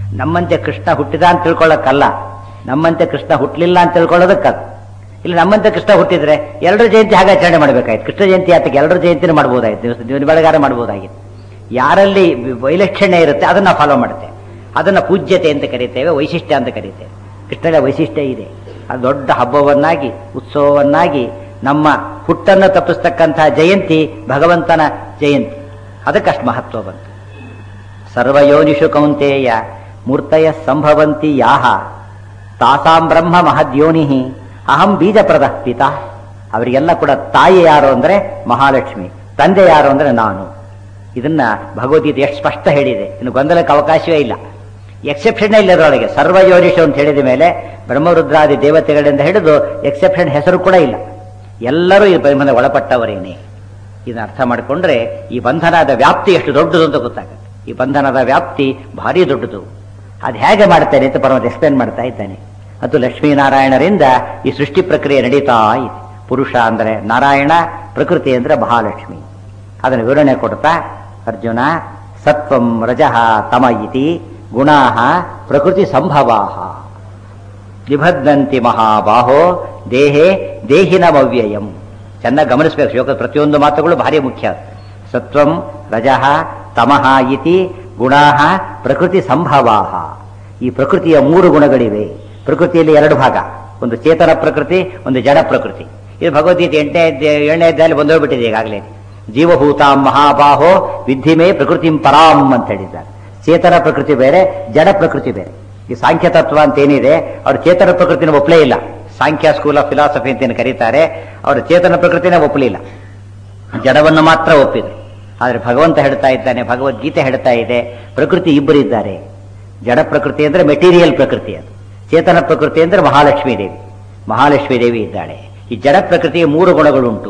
ನಮ್ಮಂತೆ ಕೃಷ್ಣ ಹುಟ್ಟಿದ ಅಂತ ತಿಳ್ಕೊಳ್ಳೋಕ್ಕಲ್ಲ ನಮ್ಮಂತೆ ಕೃಷ್ಣ ಹುಟ್ಟಲಿಲ್ಲ ಅಂತ ತಿಳ್ಕೊಳ್ಳೋದಕ್ಕಲ್ಲ ಇಲ್ಲ ನಮ್ಮಂತೆ ಕೃಷ್ಣ ಹುಟ್ಟಿದ್ರೆ ಎಲ್ಲರ ಜಯಂತಿ ಹಾಗೆ ಆಚರಣೆ ಮಾಡಬೇಕಾಯ್ತು ಕೃಷ್ಣ ಜಯಂತಿ ಆತಕ್ಕೆ ಎಲ್ಲರ ಜಯಂತಿನೂ ಮಾಡ್ಬೋದಾಯ್ತು ದಿವಸ ದಿನ ಬೆಳಗಾರ ಮಾಡ್ಬೋದಾಗಿತ್ತು ಯಾರಲ್ಲಿ ವೈಲಕ್ಷಣ್ಯ ಇರುತ್ತೆ ಅದನ್ನ ಫಾಲೋ ಮಾಡುತ್ತೆ ಅದನ್ನ ಪೂಜ್ಯತೆ ಅಂತ ಕರೀತೇವೆ ವೈಶಿಷ್ಟ್ಯ ಅಂತ ಕರೀತೇವೆ ಕೃಷ್ಣನ ವೈಶಿಷ್ಟ್ಯ ಇದೆ ಅದು ದೊಡ್ಡ ಹಬ್ಬವನ್ನಾಗಿ ಉತ್ಸವವನ್ನಾಗಿ ನಮ್ಮ ಹುಟ್ಟನ್ನು ತಪ್ಪಿಸ್ತಕ್ಕಂತಹ ಜಯಂತಿ ಭಗವಂತನ ಜಯಂತಿ ಅದಕ್ಕಷ್ಟು ಮಹತ್ವ ಬಂತು ಸರ್ವಯೋನಿಷು ಕೌಂತೇಯ ಮೂರ್ತಯ ಸಂಭವಂತಿ ಯಾಹ ತಾಸಾಂ ಬ್ರಹ್ಮ ಮಹದ್ಯೋನಿ ಅಹಂ ಬೀಜಪ್ರದ ಪಿತ ಅವರಿಗೆಲ್ಲ ಕೂಡ ತಾಯಿ ಯಾರು ಅಂದ್ರೆ ಮಹಾಲಕ್ಷ್ಮಿ ತಂದೆ ಯಾರು ಅಂದ್ರೆ ನಾನು ಇದನ್ನ ಭಗವದ್ಗೀತೆ ಎಷ್ಟು ಸ್ಪಷ್ಟ ಹೇಳಿದೆ ಇನ್ನು ಗೊಂದಲಕ್ಕೆ ಅವಕಾಶವೇ ಇಲ್ಲ ಎಕ್ಸೆಪ್ಷನ್ ಇಲ್ಲ ಅದರೊಳಗೆ ಸರ್ವಯೋನಿಷು ಅಂತ ಹೇಳಿದ ಮೇಲೆ ಬ್ರಹ್ಮರುದ್ರಾದಿ ದೇವತೆಗಳಿಂದ ಹಿಡಿದು ಎಕ್ಸೆಪ್ಷನ್ ಹೆಸರು ಕೂಡ ಇಲ್ಲ ಎಲ್ಲರೂ ಈ ಬಂಧನ ಒಳಪಟ್ಟವರೇನೆ ಇದನ್ನ ಅರ್ಥ ಮಾಡಿಕೊಂಡ್ರೆ ಈ ಬಂಧನದ ವ್ಯಾಪ್ತಿ ಎಷ್ಟು ದೊಡ್ಡದು ಅಂತ ಗೊತ್ತಾಗುತ್ತೆ ಈ ಬಂಧನದ ವ್ಯಾಪ್ತಿ ಭಾರಿ ದೊಡ್ಡದು ಅದು ಹೇಗೆ ಮಾಡ್ತೇನೆ ಅಂತ ಪರಮಾತ್ಮ ಎಕ್ಸ್ಪ್ಲೇನ್ ಮಾಡ್ತಾ ಇದ್ದಾನೆ ಅದು ಲಕ್ಷ್ಮೀನಾರಾಯಣರಿಂದ ಈ ಸೃಷ್ಟಿ ಪ್ರಕ್ರಿಯೆ ನಡೀತಾ ಇದೆ ಪುರುಷ ಅಂದ್ರೆ ನಾರಾಯಣ ಪ್ರಕೃತಿ ಅಂದ್ರೆ ಮಹಾಲಕ್ಷ್ಮಿ ಅದನ್ನು ವಿವರಣೆ ಕೊಡ್ತಾ ಅರ್ಜುನ ಸತ್ವಂ ರಜಃ ತಮ ಇತಿ ಗುಣಾ ಪ್ರಕೃತಿ ಸಂಭವಾ ನಿಬದ್ಧಂತಿ ಮಹಾಬಾಹೋ ದೇಹೇ ದೇಹಿನಮವ್ಯಯಂ ಚೆನ್ನಾಗಿ ಗಮನಿಸಬೇಕು ಶ್ಲೋಕದ ಪ್ರತಿಯೊಂದು ಮಾತುಗಳು ಭಾರಿ ಮುಖ್ಯ ಸತ್ವಂ ರಜಃ ತಮಃ ಇತಿ ಗುಣಾ ಪ್ರಕೃತಿ ಸಂಭವಾ ಈ ಪ್ರಕೃತಿಯ ಮೂರು ಗುಣಗಳಿವೆ ಪ್ರಕೃತಿಯಲ್ಲಿ ಎರಡು ಭಾಗ ಒಂದು ಚೇತನ ಪ್ರಕೃತಿ ಒಂದು ಜಡ ಪ್ರಕೃತಿ ಇದು ಭಗವದ್ಗೀತೆ ಎಂಟನೇ ಅಧ್ಯಾಯ- ಏಳನೇ ಅಧ್ಯಾಯದಲ್ಲಿ ಬಂದೋಗ್ಬಿಟ್ಟಿದೆ ಈಗಾಗಲೇ ಜೀವಭೂತಾಂ ಮಹಾಬಾಹೋ ವಿದ್ಧಿಮೇ ಪ್ರಕೃತಿಂ ಪರಾಂ ಅಂತ ಹೇಳಿದ್ದಾರೆ ಚೇತನ ಪ್ರಕೃತಿ ಬೇರೆ ಜಡ ಪ್ರಕೃತಿ ಬೇರೆ ಈ ಸಾಂಖ್ಯ ತತ್ವ ಅಂತ ಏನಿದೆ ಅವರು ಚೇತನ ಪ್ರಕೃತಿನ ಒಪ್ಪಲೇ ಇಲ್ಲ ಸಾಂಖ್ಯ ಸ್ಕೂಲ್ ಆಫ್ ಫಿಲಾಸಫಿ ಅಂತ ಏನು ಕರೀತಾರೆ ಅವರು ಚೇತನ ಪ್ರಕೃತಿನೇ ಒಪ್ಪಲಿಲ್ಲ ಜಡವನ್ನು ಮಾತ್ರ ಒಪ್ಪಿದ್ರು ಆದರೆ ಭಗವಂತ ಹೇಳ್ತಾ ಇದ್ದಾನೆ ಭಗವದ್ಗೀತೆ ಹೇಳ್ತಾ ಇದೆ ಪ್ರಕೃತಿ ಇಬ್ಬರಿದ್ದಾರೆ ಜಡ ಪ್ರಕೃತಿ ಅಂದ್ರೆ ಮೆಟೀರಿಯಲ್ ಪ್ರಕೃತಿ ಅದು ಚೇತನ ಪ್ರಕೃತಿ ಅಂದ್ರೆ ಮಹಾಲಕ್ಷ್ಮೀ ದೇವಿ ಮಹಾಲಕ್ಷ್ಮೀ ದೇವಿ ಇದ್ದಾಳೆ ಈ ಜಡ ಪ್ರಕೃತಿಯ ಮೂರು ಗುಣಗಳುಂಟು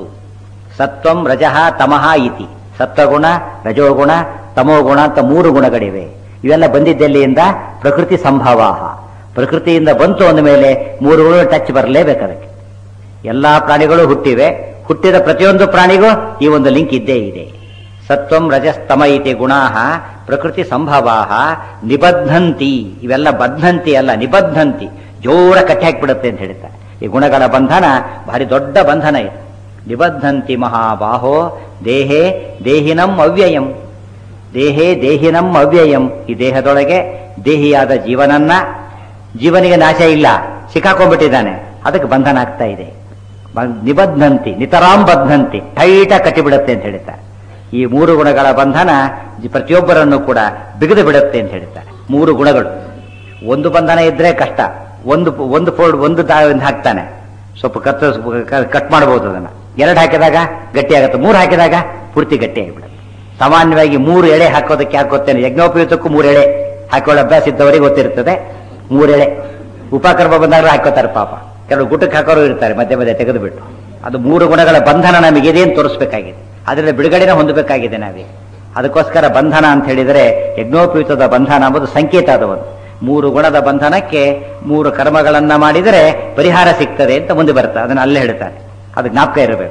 ಸತ್ವಂ ರಜಃ ತಮಃ ಇತಿ ಸತ್ವಗುಣ ರಜೋಗುಣ ತಮೋಗುಣ ಅಂತ ಮೂರು ಗುಣಗಳಿವೆ ಇವೆಲ್ಲ ಬಂದಿದ್ದೆಲ್ಲಿಯಿಂದ ಪ್ರಕೃತಿ ಸಂಭವಾಹ ಪ್ರಕೃತಿಯಿಂದ ಬಂತು ಅಂದ ಮೇಲೆ ಮೂರು ಗುಣ ಟಚ್ ಬರಲೇಬೇಕು ಅದಕ್ಕೆ ಎಲ್ಲಾ ಪ್ರಾಣಿಗಳು ಹುಟ್ಟಿವೆ ಹುಟ್ಟಿದ ಪ್ರತಿಯೊಂದು ಪ್ರಾಣಿಗೂ ಈ ಒಂದು ಲಿಂಕ್ ಇದ್ದೇ ಇದೆ ಸತ್ವಂ ರಜಸ್ತಮ ಇತಿ ಗುಣಾ ಪ್ರಕೃತಿ ಸಂಭವಾಹ ನಿಬದ್ಧಂತಿ ಇವೆಲ್ಲ ಬದ್ಧಂತಿ ಅಲ್ಲ ನಿಬದ್ಧಂತಿ ಜೋರ ಕಟ್ಟಿ ಹಾಕಿಬಿಡುತ್ತೆ ಅಂತ ಹೇಳ್ತಾರೆ ಈ ಗುಣಗಳ ಬಂಧನ ಭಾರಿ ದೊಡ್ಡ ಬಂಧನ ಇದೆ ನಿಬದ್ಧಂತಿ ಮಹಾಬಾಹೋ ದೇಹೇ ದೇಹಿನಂ ಅವ್ಯಯಂ ದೇಹೇ ದೇಹಿನಂ ಅವ್ಯಯಂ ಈ ದೇಹದೊಳಗೆ ದೇಹಿಯಾದ ಜೀವನನ್ನ ಜೀವನಿಗೆ ನಾಶ ಇಲ್ಲ ಸಿಕ್ಕಾಕೊಂಡ್ಬಿಟ್ಟಿದ್ದಾನೆ ಅದಕ್ಕೆ ಬಂಧನ ಆಗ್ತಾ ಇದೆ ಬ- ನಿಬದ್ಧಂತಿ ನಿತರಾಂ ಬದ್ಧಂತಿ ಟೈಟ ಕಟ್ಟಿಬಿಡುತ್ತೆ ಅಂತ ಹೇಳ್ತಾರೆ ಈ ಮೂರು ಗುಣಗಳ ಬಂಧನ ಜಿ- ಪ್ರತಿಯೊಬ್ಬರನ್ನು ಕೂಡ ಬಿಗಿದು ಬಿಡುತ್ತೆ ಅಂತ ಹೇಳ್ತಾರೆ ಮೂರು ಗುಣಗಳು ಒಂದು ಬಂಧನ ಇದ್ರೆ ಕಷ್ಟ ಒಂದು ಒಂದು ಫೋಲ್ಡ್ ಒಂದು ದಾಳಿಂದ ಹಾಕ್ತಾನೆ ಸ್ವಲ್ಪ ಕತ್ತ ಕಟ್ ಮಾಡಬಹುದು ಅದನ್ನ ಎರಡು ಹಾಕಿದಾಗ ಗಟ್ಟಿ ಆಗುತ್ತೆ ಮೂರು ಹಾಕಿದಾಗ ಪೂರ್ತಿ ಗಟ್ಟಿ ಆಗಿಬಿಡುತ್ತೆ ಸಾಮಾನ್ಯವಾಗಿ ಮೂರು ಎಳೆ ಹಾಕೋದಕ್ಕೆ ಹಾಕೋತೇನೆ ಯಜ್ಞೋಪಯುಕ್ತಕ್ಕೂ ಮೂರು ಎಳೆ ಹಾಕೊಳ್ಳೋ ಅಭ್ಯಾಸ ಇದ್ದವರಿಗೆ ಗೊತ್ತಿರ್ತದೆ ಮೂರು ಎಳೆ ಉಪಕರ್ಮ ಬಂದಾಗ ಹಾಕೋತಾರೆ ಪಾಪ ಕೆಲವು ಗುಟಕ್ಕೆ ಹಾಕೋರು ಇರ್ತಾರೆ ಮಧ್ಯೆ ಮಧ್ಯೆ ತೆಗೆದು ಬಿಟ್ಟು ಅದು ಮೂರು ಗುಣಗಳ ಬಂಧನ ನಮಗಿದೆ ಅಂತ ತೋರಿಸ್ಬೇಕಾಗಿದೆ ಅದರಿಂದ ಬಿಡುಗಡೆನ ಹೊಂದಬೇಕಾಗಿದೆ ನಾವೇ ಅದಕ್ಕೋಸ್ಕರ ಬಂಧನ ಅಂತ ಹೇಳಿದರೆ ಯಜ್ಞೋಪಯುಕ್ತದ ಬಂಧನ ಎಂಬುದು ಸಂಕೇತ ಅದು ಒಂದು ಮೂರು ಗುಣದ ಬಂಧನಕ್ಕೆ ಮೂರು ಕರ್ಮಗಳನ್ನ ಮಾಡಿದರೆ ಪರಿಹಾರ ಸಿಗ್ತದೆ ಅಂತ ಮುಂದೆ ಬರ್ತದೆ ಅದನ್ನ ಅಲ್ಲೇ ಹೇಳ್ತಾರೆ ಅದು ಜ್ಞಾಪಕ ಇರಬೇಕು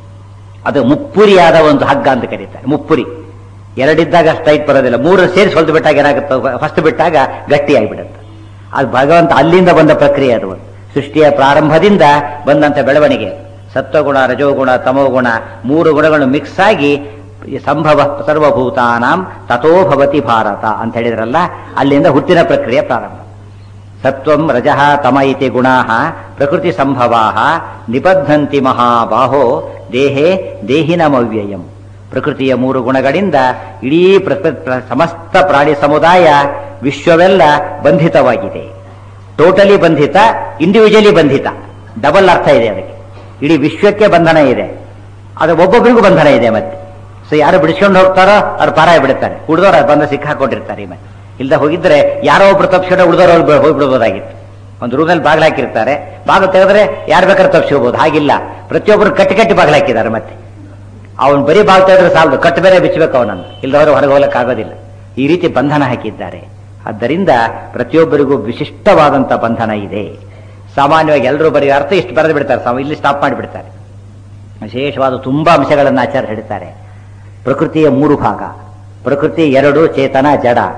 ಅದು ಮುಪ್ಪುರಿಯಾದ ಒಂದು ಹಗ್ಗ ಅಂತ ಕರೀತಾರೆ ಮುಪ್ಪುರಿ ಎರಡಿದ್ದಾಗ ಸ್ಟ್ರೈಟ್ ಬರೋದಿಲ್ಲ ಮೂರು ಸೇರಿಸಿ ಹೊಲ್ದು ಬಿಟ್ಟಾಗ ಏನಾಗುತ್ತೆ ಫಸ್ಟ್ ಬಿಟ್ಟಾಗ ಗಟ್ಟಿ ಆಗಿಬಿಡುತ್ತೆ ಅದು ಭಗವಂತ ಅಲ್ಲಿಂದ ಬಂದ ಪ್ರಕ್ರಿಯೆ ಅದು ಒಂದು. ಸೃಷ್ಟಿಯ ಪ್ರಾರಂಭದಿಂದ ಬಂದಂತ ಬೆಳವಣಿಗೆ ಸತ್ವಗುಣ ರಜೋಗುಣ ತಮೋಗುಣ ಮೂರು ಗುಣಗಳು ಮಿಕ್ಸ್ ಆಗಿ ಈ ಸಂಭವ ಸರ್ವಭೂತಾನಾಂ ತಥೋ ಭವತಿ ಭಾರತ ಅಂತ ಹೇಳಿದ್ರಲ್ಲ ಅಲ್ಲಿಂದ ಹುಟ್ಟಿನ ಪ್ರಕ್ರಿಯೆ ಪ್ರಾರಂಭ ಸತ್ವಂ ರಜಃ ತಮ ಇತಿ ಗುಣಾ ಪ್ರಕೃತಿ ಸಂಭವಾ ನಿಬದ್ಧಂತಿ ಮಹಾಬಾಹೋ ದೇಹೇ ದೇಹಿನಮವ್ಯಯಂ ಪ್ರಕೃತಿಯ ಮೂರು ಗುಣಗಳಿಂದ ಇಡೀ ಪ್ರಕೃ- ಪ್ರ- ಸಮಸ್ತ ಪ್ರಾಣಿ ಸಮುದಾಯ ವಿಶ್ವವೆಲ್ಲ ಬಂಧಿತವಾಗಿದೆ ಟೋಟಲಿ ಬಂಧಿತ ಇಂಡಿವಿಜುವಲಿ ಬಂಧಿತ ಡಬಲ್ ಅರ್ಥ ಇದೆ ಅದಕ್ಕೆ ಇಡೀ ವಿಶ್ವಕ್ಕೆ ಬಂಧನ ಇದೆ ಅದು ಒಬ್ಬೊಬ್ಬರಿಗೂ ಬಂಧನ ಇದೆ ಮತ್ತೆ ಸೊ ಯಾರು ಬಿಡಿಸ್ಕೊಂಡು ಹೋಗ್ತಾರೋ ಅವ್ರು ಪಾರಾಯ ಬಿಡುತ್ತಾರೆ ಉಳಿದವ್ರು ಬಂದು ಸಿಕ್ಕಾಕೊಂಡಿರ್ತಾರೆ ಈ ಮತ್ತೆ ಇಲ್ದ ಹೋಗಿದ್ರೆ ಯಾರೋ ಒಬ್ರು ತಪ್ಪಿಸ್ಕೊಂಡು ಉಳಿದವ್ರು ಹೋಗ್ಬಿಡ್ಬೋದಾಗಿತ್ತು ಒಂದು ರೂಮಲ್ಲಿ ಬಾಗಿಲು ಹಾಕಿರ್ತಾರೆ ಬಾಗಿಲು ತೆಗೆದ್ರೆ ಯಾರು ಬೇಕಾದ್ರೆ ತಪ್ಪಿಸ್ಕೋಬಹುದು ಹಾಗಿಲ್ಲ ಪ್ರತಿಯೊಬ್ಬರು ಕಟ್ಟಿ ಕಟ್ಟಿ ಬಾಗಿಲು ಹಾಕಿದ್ದಾರೆ ಮತ್ತೆ ಅವನು ಬರೀ ಬಾಗಿಲು ತೆಗೆದ್ರೆ ಸಾಲದು ಕಟ್ಟು ಬೇರೆ ಬಿಚ್ಚಬೇಕು ಅವನನ್ನು ಇಲ್ಲದವರು ಹೊರಗೆ ಹೋಗ್ಲಿಕ್ಕೆ ಆಗೋದಿಲ್ಲ ಈ ರೀತಿ ಬಂಧನ ಹಾಕಿದ್ದಾರೆ ಆದ್ದರಿಂದ ಪ್ರತಿಯೊಬ್ಬರಿಗೂ ವಿಶಿಷ್ಟವಾದಂತ ಬಂಧನ ಇದೆ ಸಾಮಾನ್ಯವಾಗಿ ಎಲ್ಲರೂ ಬರೀ ಅರ್ಥ ಇಷ್ಟು ಬರೆದು ಬಿಡ್ತಾರೆ ಸಾಮ- ಇಲ್ಲಿ ಸ್ಟಾಪ್ ಮಾಡಿಬಿಡ್ತಾರೆ ವಿಶೇಷವಾದ ತುಂಬಾ ಅಂಶಗಳನ್ನು ಆಚಾರ್ಯ ಹೇಳ್ತಾರೆ ಪ್ರಕೃತಿಯ ಮೂರು ಭಾಗ ಪ್ರಕೃತಿ ಎರಡು ಚೇತನ ಜಡ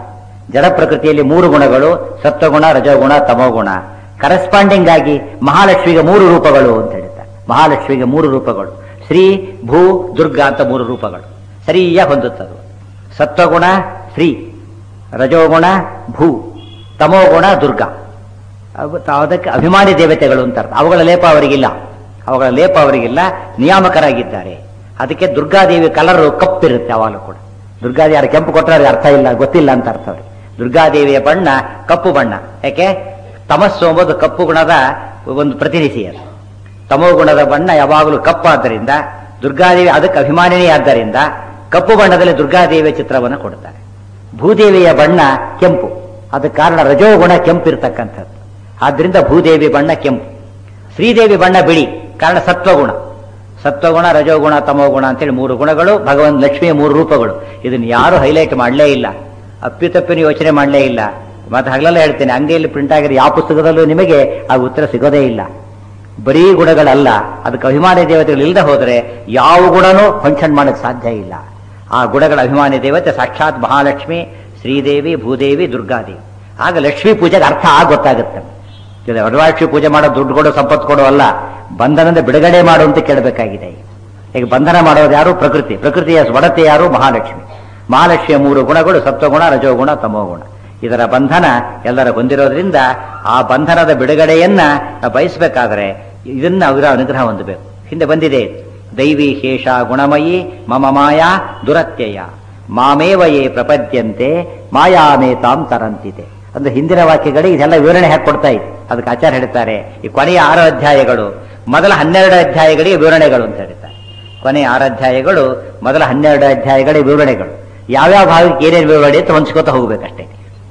ಜಡ ಪ್ರಕೃತಿಯಲ್ಲಿ ಮೂರು ಗುಣಗಳು ಸತ್ವಗುಣ ರಜೋಗುಣ ತಮೋಗುಣ ಕರೆಸ್ಪಾಂಡಿಂಗ್ ಆಗಿ ಮಹಾಲಕ್ಷ್ಮಿಗೆ ಮೂರು ರೂಪಗಳು ಅಂತ ಹೇಳ್ತಾರೆ ಮಹಾಲಕ್ಷ್ಮಿಗೆ ಮೂರು ರೂಪಗಳು ಶ್ರೀ ಭೂ ದುರ್ಗಾ ಅಂತ ಮೂರು ರೂಪಗಳು ಸರಿಯಾಗಿ ಹೊಂದುತ್ತದು ಸತ್ವಗುಣ ಶ್ರೀ ರಜೋಗುಣ ಭೂ ತಮೋಗುಣ ದುರ್ಗಾ ಅವು- ಅದಕ್ಕೆ ಅಭಿಮಾನಿ ದೇವತೆಗಳು ಅಂತ ಅರ್ಥ ಅವುಗಳ ಲೇಪ ಅವರಿಗಿಲ್ಲ ಅವುಗಳ ಲೇಪ ಅವರಿಗಿಲ್ಲ ನಿಯಾಮಕರಾಗಿದ್ದಾರೆ ಅದಕ್ಕೆ ದುರ್ಗಾದೇವಿ ಕಲರ್ ಕಪ್ಪಿರುತ್ತೆ ಅವಾಗಲೂ ಕೂಡ ದುರ್ಗಾದೇವಿ ಯಾರು ಕೆಂಪು ಕೊಟ್ಟರೆ ಅವ್ರಿಗೆ ಅರ್ಥ ಇಲ್ಲ ಗೊತ್ತಿಲ್ಲ ಅಂತ ಅರ್ಥ ಅವ್ರಿಗೆ ದುರ್ಗಾದೇವಿಯ ಬಣ್ಣ ಕಪ್ಪು ಬಣ್ಣ ಯಾಕೆ ತಮಸ್ಸು ಎಂಬುದು ಕಪ್ಪು ಗುಣದ ಒಂದು ಪ್ರತಿನಿಧಿ ಅದು ತಮೋ ಗುಣದ ಬಣ್ಣ ಯಾವಾಗಲೂ ಕಪ್ಪಾದ್ದರಿಂದ ದುರ್ಗಾದೇವಿ ಅದಕ್ಕೆ ಅಭಿಮಾನಿನಿ ಆದ್ದರಿಂದ ಕಪ್ಪು ಬಣ್ಣದಲ್ಲಿ ದುರ್ಗಾದೇವಿಯ ಚಿತ್ರವನ್ನು ಕೊಡ್ತಾರೆ ಭೂದೇವಿಯ ಬಣ್ಣ ಕೆಂಪು ಅದಕ್ಕೆ ಕಾರಣ ರಜೋಗುಣ ಕೆಂಪಿರ್ತಕ್ಕಂಥದ್ದು ಆದ್ದರಿಂದ ಭೂದೇವಿ ಬಣ್ಣ ಕೆಂಪು ಶ್ರೀದೇವಿ ಬಣ್ಣ ಬಿಳಿ ಕಾರಣ ಸತ್ವಗುಣ ಸತ್ವಗುಣ ರಜೋಗುಣ ತಮೋಗುಣ ಅಂತೇಳಿ ಮೂರು ಗುಣಗಳು ಭಗವಂತ ಲಕ್ಷ್ಮಿಯ ಮೂರು ರೂಪಗಳು ಇದನ್ನು ಯಾರು ಹೈಲೈಟ್ ಮಾಡಲೇ ಇಲ್ಲ ಅಪ್ಪಿತಪ್ಪಿನ ಯೋಚನೆ ಮಾಡಲೇ ಇಲ್ಲ ಮತ್ತೆ ಹಗಲೆಲ್ಲ ಹೇಳ್ತೇನೆ ಅಂಗಡಿಯಲ್ಲಿ ಪ್ರಿಂಟ್ ಆಗಿರೋ ಯಾವ ಪುಸ್ತಕದಲ್ಲೂ ನಿಮಗೆ ಆ ಉತ್ತರ ಸಿಗೋದೇ ಇಲ್ಲ ಬರೀ ಗುಣಗಳಲ್ಲ ಅದಕ್ಕೆ ಅಭಿಮಾನಿ ದೇವತೆಗಳು ಇಲ್ಲದೆ ಹೋದರೆ ಯಾವ ಗುಣನೂ ಫಂಕ್ಷನ್ ಮಾಡಕ್ಕೆ ಸಾಧ್ಯ ಇಲ್ಲ ಆ ಗುಣಗಳ ಅಭಿಮಾನಿ ದೇವತೆ ಸಾಕ್ಷಾತ್ ಮಹಾಲಕ್ಷ್ಮಿ ಶ್ರೀದೇವಿ ಭೂದೇವಿ ದುರ್ಗಾದೇವಿ ಆಗ ಲಕ್ಷ್ಮೀ ಪೂಜೆಗೆ ಅರ್ಥ ಆಗ ಗೊತ್ತಾಗುತ್ತೆ ಇದು ವರಲಕ್ಷ್ಮಿ ಪೂಜೆ ಮಾಡೋ ದುಡ್ಡು ಕೊಡೋ ಸಂಪತ್ತು ಕೊಡೋ ಅಲ್ಲ ಬಂಧನದಿಂದ ಬಿಡುಗಡೆ ಮಾಡು ಅಂತ ಕೇಳಬೇಕಾಗಿದೆ ಈಗ ಬಂಧನ ಮಾಡೋದು ಯಾರು ಪ್ರಕೃತಿ ಪ್ರಕೃತಿಯ ಒಡತೆ ಯಾರು ಮಹಾಲಕ್ಷ್ಮಿ ಮಹಾಲಕ್ಷ್ಮಿಯ ಮೂರು ಗುಣಗಳು ಸತ್ವಗುಣ ರಜೋಗುಣ ತಮೋಗುಣ ಇದರ ಬಂಧನ ಎಲ್ಲರ ಹೊಂದಿರೋದ್ರಿಂದ ಆ ಬಂಧನದ ಬಿಡುಗಡೆಯನ್ನ ನಾವು ಬಯಸಬೇಕಾದ್ರೆ ಇದನ್ನ ಅವರ ಅನುಗ್ರಹ ಹೊಂದಬೇಕು ಹಿಂದೆ ಬಂದಿದೆ ದೈವಿ ಶೇಷ ಗುಣಮಯಿ ಮಮ ಮಾಯಾ ದುರತ್ಯಯ ಮಾಮೇವಯೇ ಪ್ರಪದ್ಯಂತೆ ಮಾಯಾಮೇ ತಾಂ ತರಂತಿದೆ ಅಂದ್ರೆ ಹಿಂದಿನ ವಾಕ್ಯಗಳಿಗೆ ಇದೆಲ್ಲ ವಿವರಣೆ ಹಾಕಿ ಕೊಡ್ತಾ ಇದೆ ಅದಕ್ಕೆ ಆಚಾರ ಹೇಳ್ತಾರೆ ಈ ಕೊನೆಯ ಆರು ಅಧ್ಯಾಯಗಳು ಮೊದಲ ಹನ್ನೆರಡು ಅಧ್ಯಾಯಗಳಿಗೆ ವಿವರಣೆಗಳು ಅಂತ ಹೇಳ್ತಾರೆ ಕೊನೆಯ ಆರು ಅಧ್ಯಾಯಗಳು ಮೊದಲ ಹನ್ನೆರಡು ಅಧ್ಯಾಯಗಳ ವಿವರಣೆಗಳು ಯಾವ್ಯಾವ ಭಾಗಕ್ಕೆ ಏನೇನು ವಿವರಣೆ ಅಂತ ಹೊಂಚ್ಕೋತಾ ಹೋಗ್ಬೇಕಷ್ಟೇ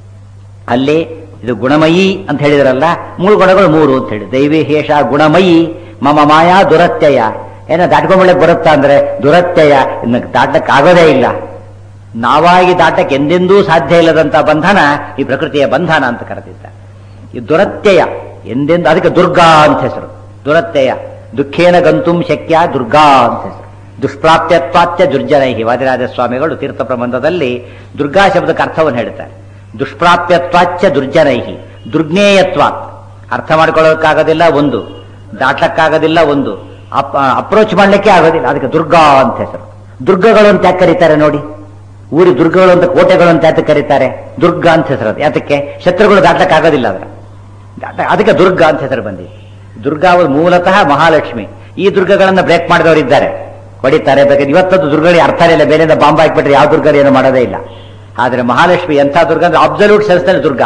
ಅಲ್ಲಿ ಇದು ಗುಣಮಯಿ ಅಂತ ಹೇಳಿದ್ರಲ್ಲ ಮೂರು ಗುಣಗಳು ಮೂರು ಅಂತ ಹೇಳಿ ದೈವಿ ಹೇಷ ಗುಣಮಯಿ ಮಮ ಮಾಯಾ ದುರತ್ಯಯ ಏನೋ ದಾಟ್ಕೊಂಬಳಕ್ ಬರುತ್ತಾ ಅಂದ್ರೆ ದುರತ್ಯಯ ಇನ್ನು ದಾಟಕ್ಕಾಗೋದೇ ಇಲ್ಲ ನಾವಾಗಿ ದಾಟಕ್ಕೆ ಎಂದೆಂದೂ ಸಾಧ್ಯ ಇಲ್ಲದಂತ ಬಂಧನ ಈ ಪ್ರಕೃತಿಯ ಬಂಧನ ಅಂತ ಕರೆದಿದ್ದಾರೆ ಈ ದುರತ್ಯಯ ಎಂದೆಂದು ಅದಕ್ಕೆ ದುರ್ಗಾ ಅಂತ ಹೆಸರು ದುರತ್ಯಯ ದುಃಖೇನ ಗಂತುಂ ಶಕ್ಯ ದುರ್ಗಾ ಅಂತ ಹೆಸರು ದುಷ್ಪ್ರಾಪ್ಯತ್ವಾತ್ಯ ದುರ್ಜನೈಹಿ ವಾದಿರಾಜ ಸ್ವಾಮಿಗಳು ತೀರ್ಥ ಪ್ರಬಂಧದಲ್ಲಿ ದುರ್ಗಾ ಶಬ್ದಕ್ಕೆ ಅರ್ಥವನ್ನು ಹೇಳ್ತಾರೆ ದುಷ್ಪ್ರಾಪ್ಯತ್ವಾಚ್ಯ ದುರ್ಜನೈಹಿ ದುರ್ಜ್ಞೇಯತ್ವಾತ್ ಅರ್ಥ ಮಾಡ್ಕೊಳ್ಳೋಕ್ಕಾಗೋದಿಲ್ಲ ಒಂದು ದಾಟಕ್ಕಾಗೋದಿಲ್ಲ ಒಂದು ಅಪ್ರೋಚ್ ಮಾಡ್ಲಿಕ್ಕೆ ಆಗೋದಿಲ್ಲ ಅದಕ್ಕೆ ದುರ್ಗಾ ಅಂತ ಹೆಸರು ದುರ್ಗಗಳು ಅಂತ ಯಾಕೆ ಕರೀತಾರೆ ನೋಡಿ ಊರಿ ದುರ್ಗಗಳು ಅಂತ ಕೋಟೆಗಳು ಅಂತ ಯಾಕೆ ಕರೀತಾರೆ ದುರ್ಗ ಅಂತ ಹೆಸರು ಅದು ಯಾತಕ್ಕೆ ಶತ್ರುಗಳು ದಾಟಕ್ಕಾಗೋದಿಲ್ಲ ಅದರ ದಾಟ- ಅದಕ್ಕೆ ದುರ್ಗ ಅಂತ ಹೆಸರು ಬಂದಿದೆ ದುರ್ಗಾ ಅವರು ಮೂಲತಃ ಮಹಾಲಕ್ಷ್ಮಿ ಈ ದುರ್ಗಗಳನ್ನ ಬ್ರೇಕ್ ಮಾಡಿದವರು ಇದ್ದಾರೆ ಹೊಡಿತಾರೆ ಬೇಕಾದ್ರೆ ಇವತ್ತದ್ದು ದುರ್ಗಗಳಿಗೆ ಅರ್ಥ ಇಲ್ಲ ಬೇರೆಯಿಂದ ಬಾಂಬ್ ಹಾಕ್ಬಿಟ್ರೆ ಯಾವ ದುರ್ಗ ಏನು ಮಾಡೋದೇ ಇಲ್ಲ ಆದ್ರೆ ಮಹಾಲಕ್ಷ್ಮಿ ಎಂಥ ದುರ್ಗ ಅಂದ್ರೆ ಅಬ್ಸಲ್ಯೂಟ್ ಸೆನ್ಸ್ನಲ್ಲಿ ದುರ್ಗ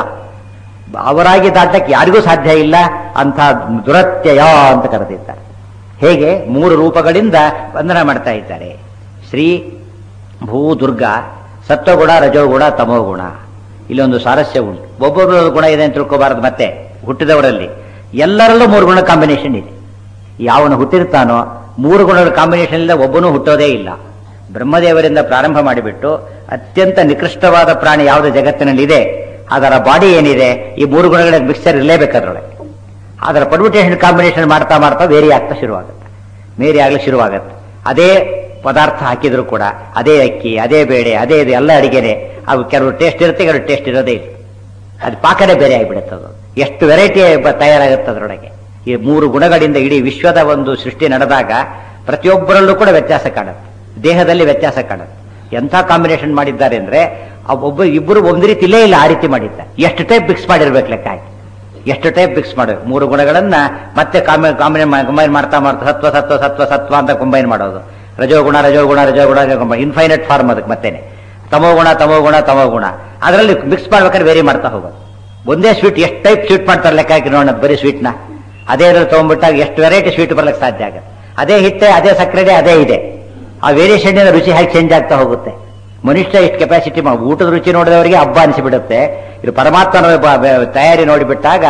ಅವರಾಗಿ ದಾಟಕ್ಕೆ ಯಾರಿಗೂ ಸಾಧ್ಯ ಇಲ್ಲ ಅಂತ ದುರತ್ಯಯ ಅಂತ ಕರೆದಿದ್ದಾರೆ ಹೇಗೆ ಮೂರು ರೂಪಗಳಿಂದ ಬಂಧನ ಮಾಡ್ತಾ ಇದ್ದಾರೆ ಶ್ರೀ ಭೂ ದುರ್ಗ ಸತ್ವಗುಣ ರಜೋಗುಣ ತಮೋಗುಣ ಇಲ್ಲೊಂದು ಸ್ವಾರಸ್ಯ ಉಂಟು ಒಬ್ಬೊಬ್ಬರ ಗುಣ ಇದೆ ಅಂತ ತಿಳ್ಕೋಬಾರದು ಮತ್ತೆ ಹುಟ್ಟಿದವರಲ್ಲಿ ಎಲ್ಲರಲ್ಲೂ ಮೂರು ಗುಣ ಕಾಂಬಿನೇಷನ್ ಇದೆ ಯಾವನು ಹುಟ್ಟಿರ್ತಾನೋ ಮೂರು ಗುಣಗಳ ಕಾಂಬಿನೇಷನ್ ಇಲ್ಲದೆ ಒಬ್ಬನೂ ಹುಟ್ಟೋದೇ ಇಲ್ಲ ಬ್ರಹ್ಮದೇವರಿಂದ ಪ್ರಾರಂಭ ಮಾಡಿಬಿಟ್ಟು ಅತ್ಯಂತ ನಿಕೃಷ್ಟವಾದ ಪ್ರಾಣಿ ಯಾವುದು ಜಗತ್ತಿನಲ್ಲಿ ಇದೆ ಅದರ ಬಾಡಿ ಏನಿದೆ ಈ ಮೂರು ಗುಣಗಳ ಮಿಕ್ಸರ್ ಇರಲೇಬೇಕು ಅದರೊಳಗೆ ಅದರ ಪರ್ಮಿಟೇಷನ್ ಕಾಂಬಿನೇಷನ್ ಮಾಡ್ತಾ ಮಾಡ್ತಾ ವೇರಿ ಆಗ್ತಾ ಶುರುವಾಗುತ್ತೆ ಮೇರಿ ಆಗ್ಲಿಕ್ಕೆ ಶುರುವಾಗುತ್ತೆ ಅದೇ ಪದಾರ್ಥ ಹಾಕಿದ್ರು ಕೂಡ ಅದೇ ಅಕ್ಕಿ ಅದೇ ಬೇಳೆ ಅದೇ ಇದು ಎಲ್ಲ ಅಡಿಗೆನೆ ಅವು ಕೆಲವು ಟೇಸ್ಟ್ ಇರುತ್ತೆ ಕೆಲವು ಟೇಸ್ಟ್ ಇರೋದೇ ಇಲ್ಲ ಅದು ಪಾಕನೇ ಬೇರೆ ಆಗಿಬಿಡುತ್ತೆ ಅದು ಎಷ್ಟು ವೆರೈಟಿ ತಯಾರಾಗುತ್ತೆ ಅದರೊಳಗೆ ಈ ಮೂರು ಗುಣಗಳಿಂದ ಇಡೀ ವಿಶ್ವದ ಒಂದು ಸೃಷ್ಟಿ ನಡೆದಾಗ ಪ್ರತಿಯೊಬ್ಬರಲ್ಲೂ ಕೂಡ ವ್ಯತ್ಯಾಸ ಕಾಣುತ್ತೆ ದೇಹದಲ್ಲಿ ವ್ಯತ್ಯಾಸ ಕಾಣುತ್ತೆ ಎಂಥ ಕಾಂಬಿನೇಷನ್ ಮಾಡಿದ್ದಾರೆ ಅಂದ್ರೆ ಆ ಒಬ್ಬ ಇಬ್ಬರು ಒಂದು ರೀತಿ ಇಲ್ಲೇ ಇಲ್ಲ ಆ ರೀತಿ ಮಾಡಿದ್ದಾರೆ ಎಷ್ಟು ಟೈಪ್ ಮಿಕ್ಸ್ ಮಾಡಿರ್ಬೇಕು ಲೆಕ್ಕ ಹಾಕಿ ಎಷ್ಟು ಟೈಪ್ ಮಿಕ್ಸ್ ಮಾಡಬೇಕು ಮೂರು ಗುಣಗಳನ್ನ ಮತ್ತೆ ಕಾಂಬಿನೇಟ್ ಕಂಬೈನ್ ಮಾಡ್ತಾ ಮಾಡ್ತಾ ಸತ್ವ ಸತ್ವ ಸತ್ವ ಸತ್ವ ಅಂತ ಕಂಬೈನ್ ಮಾಡೋದು ರಜೋಗುಣ ರಜೋಗುಣ ರಜೋಗುಣ ಇನ್ಫೈನೈಟ್ ಫಾರ್ಮ್ ಅದಕ್ಕೆ ಮತ್ತೇನೆ ತಮೋಗುಣ ತಮೋಗುಣ ತಮೋಗುಣ ಅದರಲ್ಲಿ ಮಿಕ್ಸ್ ಮಾಡ್ಬೇಕಾದ್ರೆ ವೇರಿ ಮಾಡ್ತಾ ಹೋಗೋದು ಒಂದೇ ಸ್ವೀಟ್ ಎಷ್ಟು ಟೈಪ್ ಸ್ವೀಟ್ ಮಾಡ್ತಾರೆ ಲೆಕ್ಕ ಹಾಕಿ ನೋಡೋಣ ಬರೀ ಸ್ವೀಟ್ನ ಅದೇ ಇದ್ರಲ್ಲಿ ತಗೊಂಡ್ಬಿಟ್ಟಾಗ ಎಷ್ಟು ವೆರೈಟಿ ಸ್ವೀಟ್ ಬರ್ಲಿಕ್ಕೆ ಸಾಧ್ಯ ಆಗುತ್ತೆ ಅದೇ ಹಿಟ್ಟೆ ಅದೇ ಸಕ್ಕರೆನೇ ಅದೇ ಇದೆ ಆ ವೇರಿಯೇಷನ್ ರುಚಿ ಹೇಗೆ ಚೇಂಜ್ ಆಗ್ತಾ ಹೋಗುತ್ತೆ ಮನುಷ್ಯ ಇಷ್ಟು ಕೆಪಾಸಿಟಿ ಊಟದ ರುಚಿ ನೋಡಿದವರಿಗೆ ಹಬ್ಬ ಅನಿಸಿಬಿಡುತ್ತೆ ಇದು ಪರಮಾತ್ಮನ ಬ- ಬ- ತಯಾರಿ ನೋಡಿಬಿಟ್ಟಾಗ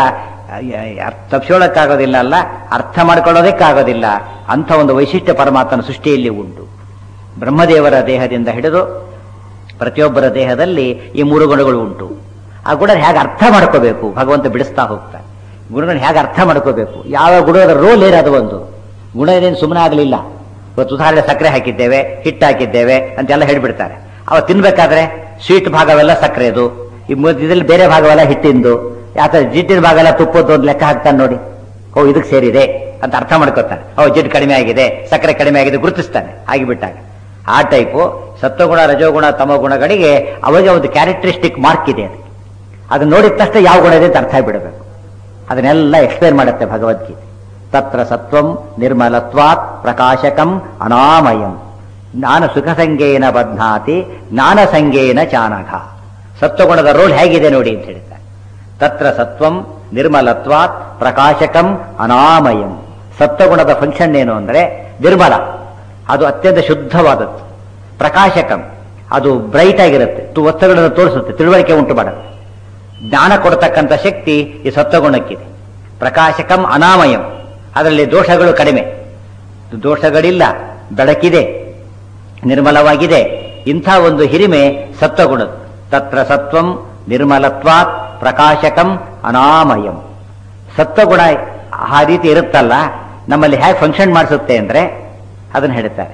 ತಪ್ಪಿಸೋಳಕ್ಕಾಗೋದಿಲ್ಲ ಅಲ್ಲ ಅರ್ಥ ಮಾಡ್ಕೊಳ್ಳೋದಕ್ಕಾಗೋದಿಲ್ಲ ಅಂಥ ಒಂದು ವೈಶಿಷ್ಟ್ಯ ಪರಮಾತ್ಮನ ಸೃಷ್ಟಿಯಲ್ಲಿ ಉಂಟು ಬ್ರಹ್ಮದೇವರ ದೇಹದಿಂದ ಹಿಡಿದು ಪ್ರತಿಯೊಬ್ಬರ ದೇಹದಲ್ಲಿ ಈ ಮೂರು ಗುಣಗಳು ಉಂಟು ಆ ಗುಣ ಹೇಗೆ ಅರ್ಥ ಮಾಡ್ಕೋಬೇಕು ಭಗವಂತ ಬಿಡಿಸ್ತಾ ಹೋಗ್ತಾನೆ ಗುಣಗಳನ್ನ ಹೇಗೆ ಅರ್ಥ ಮಾಡ್ಕೋಬೇಕು ಯಾವ ಗುಣದ ರೋಲ್ ಏನಾದ್ರು ಒಂದು ಗುಣ ಏನೇನು ಸುಮ್ಮನೆ ಆಗಲಿಲ್ಲ ಇವತ್ತು ಉದಾಹರಣೆ ಸಕ್ಕರೆ ಹಾಕಿದ್ದೇವೆ ಹಿಟ್ಟು ಹಾಕಿದ್ದೇವೆ ಅಂತೆಲ್ಲ ಹೇಳ್ಬಿಡ್ತಾರೆ ಅವ ತಿನ್ಬೇಕಾದ್ರೆ ಸ್ವೀಟ್ ಭಾಗವೆಲ್ಲ ಸಕ್ಕರೆದು ಈ ಮೂವತ್ತು ಇದ್ರಲ್ಲಿ ಬೇರೆ ಭಾಗವೆಲ್ಲ ಹಿಟ್ಟಿಂದು ಅಥವಾ ಜಿಟ್ಟಿನ ಭಾಗ ಎಲ್ಲ ತುಪ್ಪದ್ದು ಒಂದು ಲೆಕ್ಕ ಹಾಕ್ತಾನೆ ನೋಡಿ ಓ ಇದಕ್ಕೆ ಸೇರಿದೆ ಅಂತ ಅರ್ಥ ಮಾಡ್ಕೊತಾನೆ ಓ ಜಿಡ್ ಕಡಿಮೆ ಆಗಿದೆ ಸಕ್ಕರೆ ಕಡಿಮೆ ಆಗಿದೆ ಗುರುತಿಸ್ತಾನೆ ಆಗಿಬಿಟ್ಟಾಗ ಆ ಟೈಪು ಸತ್ವಗುಣ ರಜೋಗುಣ ತಮೋ ಗುಣಗಳಿಗೆ ಅವಾಗ ಒಂದು ಕ್ಯಾರೆಕ್ಟರಿಸ್ಟಿಕ್ ಮಾರ್ಕ್ ಇದೆ ಅದಕ್ಕೆ ಅದನ್ನ ನೋಡಿದ ತಕ್ಷಣ ಯಾವ ಗುಣ ಇದೆ ಅಂತ ಅರ್ಥ ಬಿಡಬೇಕು ಅದನ್ನೆಲ್ಲ ಎಕ್ಸ್ಪ್ಲೇನ್ ಮಾಡುತ್ತೆ ಭಗವದ್ಗೀತೆ ತತ್ರ ಸತ್ವಂ ನಿರ್ಮಲತ್ವಾತ್ ಪ್ರಕಾಶಕಂ ಅನಾಮಯಂ ಜ್ಞಾನ ಸುಖ ಸಂಗೇನ ಬಧ್ನಾತಿ ಜ್ಞಾನ ಸಂಗೇನ ಚಾನಘ ಸತ್ವಗುಣದ ರೋಲ್ ಹೇಗಿದೆ ನೋಡಿ ಅಂತ ಹೇಳ್ತಾರೆ ತತ್ರ ಸತ್ವಂ ನಿರ್ಮಲತ್ವಾತ್ ಪ್ರಕಾಶಕಂ ಅನಾಮಯಂ ಸತ್ವಗುಣದ ಫಂಕ್ಷನ್ ಏನು ಅಂದ್ರೆ ನಿರ್ಮಲ ಅದು ಅತ್ಯಂತ ಶುದ್ಧವಾದದ್ದು ಪ್ರಕಾಶಕಂ ಅದು ಬ್ರೈಟ್ ಆಗಿರುತ್ತೆ ತು- ವಸ್ತುಗಳನ್ನು ತೋರಿಸುತ್ತೆ ತಿಳುವಳಿಕೆ ಉಂಟು ಮಾಡುತ್ತೆ ಜ್ಞಾನ ಕೊಡ್ತಕ್ಕಂಥ ಶಕ್ತಿ ಈ ಸತ್ವಗುಣಕ್ಕಿದೆ ಪ್ರಕಾಶಕಂ ಅನಾಮಯಂ ಅದರಲ್ಲಿ ದೋಷಗಳು ಕಡಿಮೆ ದೋಷಗಳಿಲ್ಲ ಬೆಳಕಿದೆ ನಿರ್ಮಲವಾಗಿದೆ ಇಂಥ ಒಂದು ಹಿರಿಮೆ ಸತ್ವಗುಣದ್ದು ತತ್ರ ಸತ್ವಂ ನಿರ್ಮಲತ್ವಾತ್ ಪ್ರಕಾಶಕಂ ಅನಾಮಯಂ ಸತ್ವಗುಣ ಆ ರೀತಿ ಇರುತ್ತಲ್ಲ ನಮ್ಮಲ್ಲಿ ಹೇಗೆ ಫಂಕ್ಷನ್ ಮಾಡಿಸುತ್ತೆ ಅಂದ್ರೆ ಅದನ್ನು ಹೇಳ್ತಾರೆ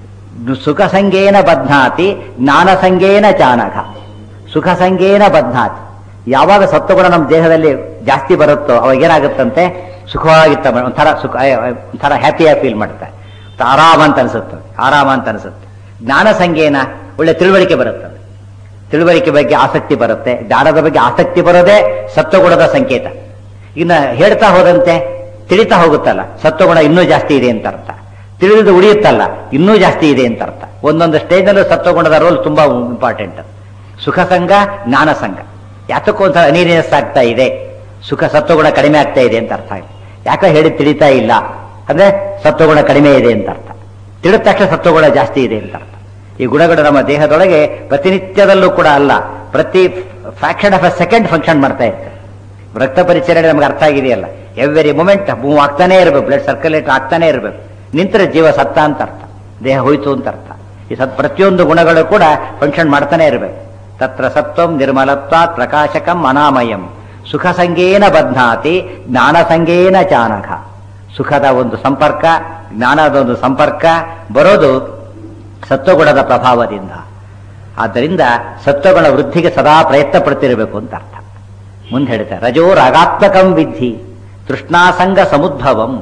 ಸುಖ ಸಂಗೇನ ಬಧ್ನಾತಿ ಜ್ಞಾನ ಸಂಗೇನ ಚಾನಘ ಸುಖ ಸಂಗೇನ ಬಧ್ನಾತಿ ಯಾವಾಗ ಸತ್ವಗುಣ ನಮ್ಮ ದೇಹದಲ್ಲಿ ಜಾಸ್ತಿ ಬರುತ್ತೋ ಅವಾಗ ಏನಾಗುತ್ತಂತೆ ಸುಖವಾಗಿತ್ತ ಒಂಥರ ಸುಖ ಅಯ್ಯೋ, ಒಂಥರ ಹ್ಯಾಪಿಯಾಗಿ ಫೀಲ್ ಮಾಡ್ತಾರೆ ಆರಾಮ ಅಂತ ಅನಿಸುತ್ತೆ ಆರಾಮ ಅಂತ ಅನಿಸುತ್ತೆ ಜ್ಞಾನ ಸಂಗೇನ ಒಳ್ಳೆ ತಿಳುವಳಿಕೆ ಬರುತ್ತದೆ ತಿಳುವಳಿಕೆ ಬಗ್ಗೆ ಆಸಕ್ತಿ ಬರುತ್ತೆ ಜ್ಞಾನದ ಬಗ್ಗೆ ಆಸಕ್ತಿ ಬರೋದೇ ಸತ್ವಗುಣದ ಸಂಕೇತ ಇನ್ನು ಹೇಳ್ತಾ ಹೋದಂತೆ ತಿಳಿತಾ ಹೋಗುತ್ತಲ್ಲ ಸತ್ವಗುಣ ಇನ್ನೂ ಜಾಸ್ತಿ ಇದೆ ಅಂತ ಅರ್ಥ ತಿಳಿದು ಉಳಿಯುತ್ತಲ್ಲ ಇನ್ನೂ ಜಾಸ್ತಿ ಇದೆ ಅಂತ ಅರ್ಥ ಒಂದೊಂದು ಸ್ಟೇಜ್ನಲ್ಲೂ ಸತ್ವಗುಣದ ರೋಲ್ ತುಂಬಾ ಇಂಪಾರ್ಟೆಂಟ್ ಸುಖ ಸಂಘ ಜ್ಞಾನ ಸಂಘ ಯಾತಕ್ಕೂ ಒಂಥರ ಅನೀರಿನೆಸ್ ಆಗ್ತಾ ಇದೆ ಸುಖ ಸತ್ವಗುಣ ಕಡಿಮೆ ಆಗ್ತಾ ಇದೆ ಅಂತ ಅರ್ಥ ಆಗಿದೆ ಯಾಕೆ ಹೇಳಿ ತಿಳಿತಾ ಇಲ್ಲ ಅಂದ್ರೆ ಸತ್ವಗುಣ ಕಡಿಮೆ ಇದೆ ಅಂತ ಅರ್ಥ ತಿಳಿದ ತಕ್ಷಣ ಸತ್ವಗುಣ ಜಾಸ್ತಿ ಇದೆ ಅಂತ ಅರ್ಥ ಈ ಗುಣಗಳು ನಮ್ಮ ದೇಹದೊಳಗೆ ಪ್ರತಿನಿತ್ಯದಲ್ಲೂ ಕೂಡ ಅಲ್ಲ ಪ್ರತಿ fraction of a second function ಮಾಡ್ತಾ ಇರ್ತದೆ ರಕ್ತ ಪರಿಚರಣೆ ನಮ್ಗೆ ಅರ್ಥ ಆಗಿದೆಯಲ್ಲ ಎವ್ರಿ ಮೂಮೆಂಟ್ ಮೂವ್ ಆಗ್ತಾನೆ ಇರಬೇಕು ಬ್ಲಡ್ ಸರ್ಕ್ಯುಲೇಟ್ ಆಗ್ತಾನೆ ಇರಬೇಕು ನಿಂತರೆ ಜೀವ ಸತ್ತ ಅಂತ ಅರ್ಥ ದೇಹ ಹೋಯ್ತು ಅಂತ ಅರ್ಥ ಈ ಸತ್ ಪ್ರತಿಯೊಂದು ಗುಣಗಳು ಕೂಡ ಫಂಕ್ಷನ್ ಮಾಡ್ತಾನೆ ಇರಬೇಕು ತತ್ರ ಸತ್ವಂ ನಿರ್ಮಲತ್ವ ಪ್ರಕಾಶಕಂ ಅನಾಮಯಂ ಸುಖ ಸಂಗೇನ ಬಧ್ನಾತಿ ಜ್ಞಾನ ಸಂಗೇನ ಚಾನಕ ಸುಖದ ಒಂದು ಸಂಪರ್ಕ ಜ್ಞಾನದ ಒಂದು ಸಂಪರ್ಕ ಬರೋದು ಸತ್ವಗುಣದ ಪ್ರಭಾವದಿಂದ ಆದ್ದರಿಂದ ಸತ್ವಗುಣ ವೃದ್ಧಿಗೆ ಸದಾ ಪ್ರಯತ್ನ ಪಡ್ತಿರಬೇಕು ಅಂತ ಅರ್ಥ ಮುಂದೆ ಹೇಳ್ತಾರೆ ರಜೋ ರಾಗಾತ್ಮಕಂ ವಿಧಿ ತೃಷ್ಣಾಸಂಗ ಸಮುದ್ಭವಂ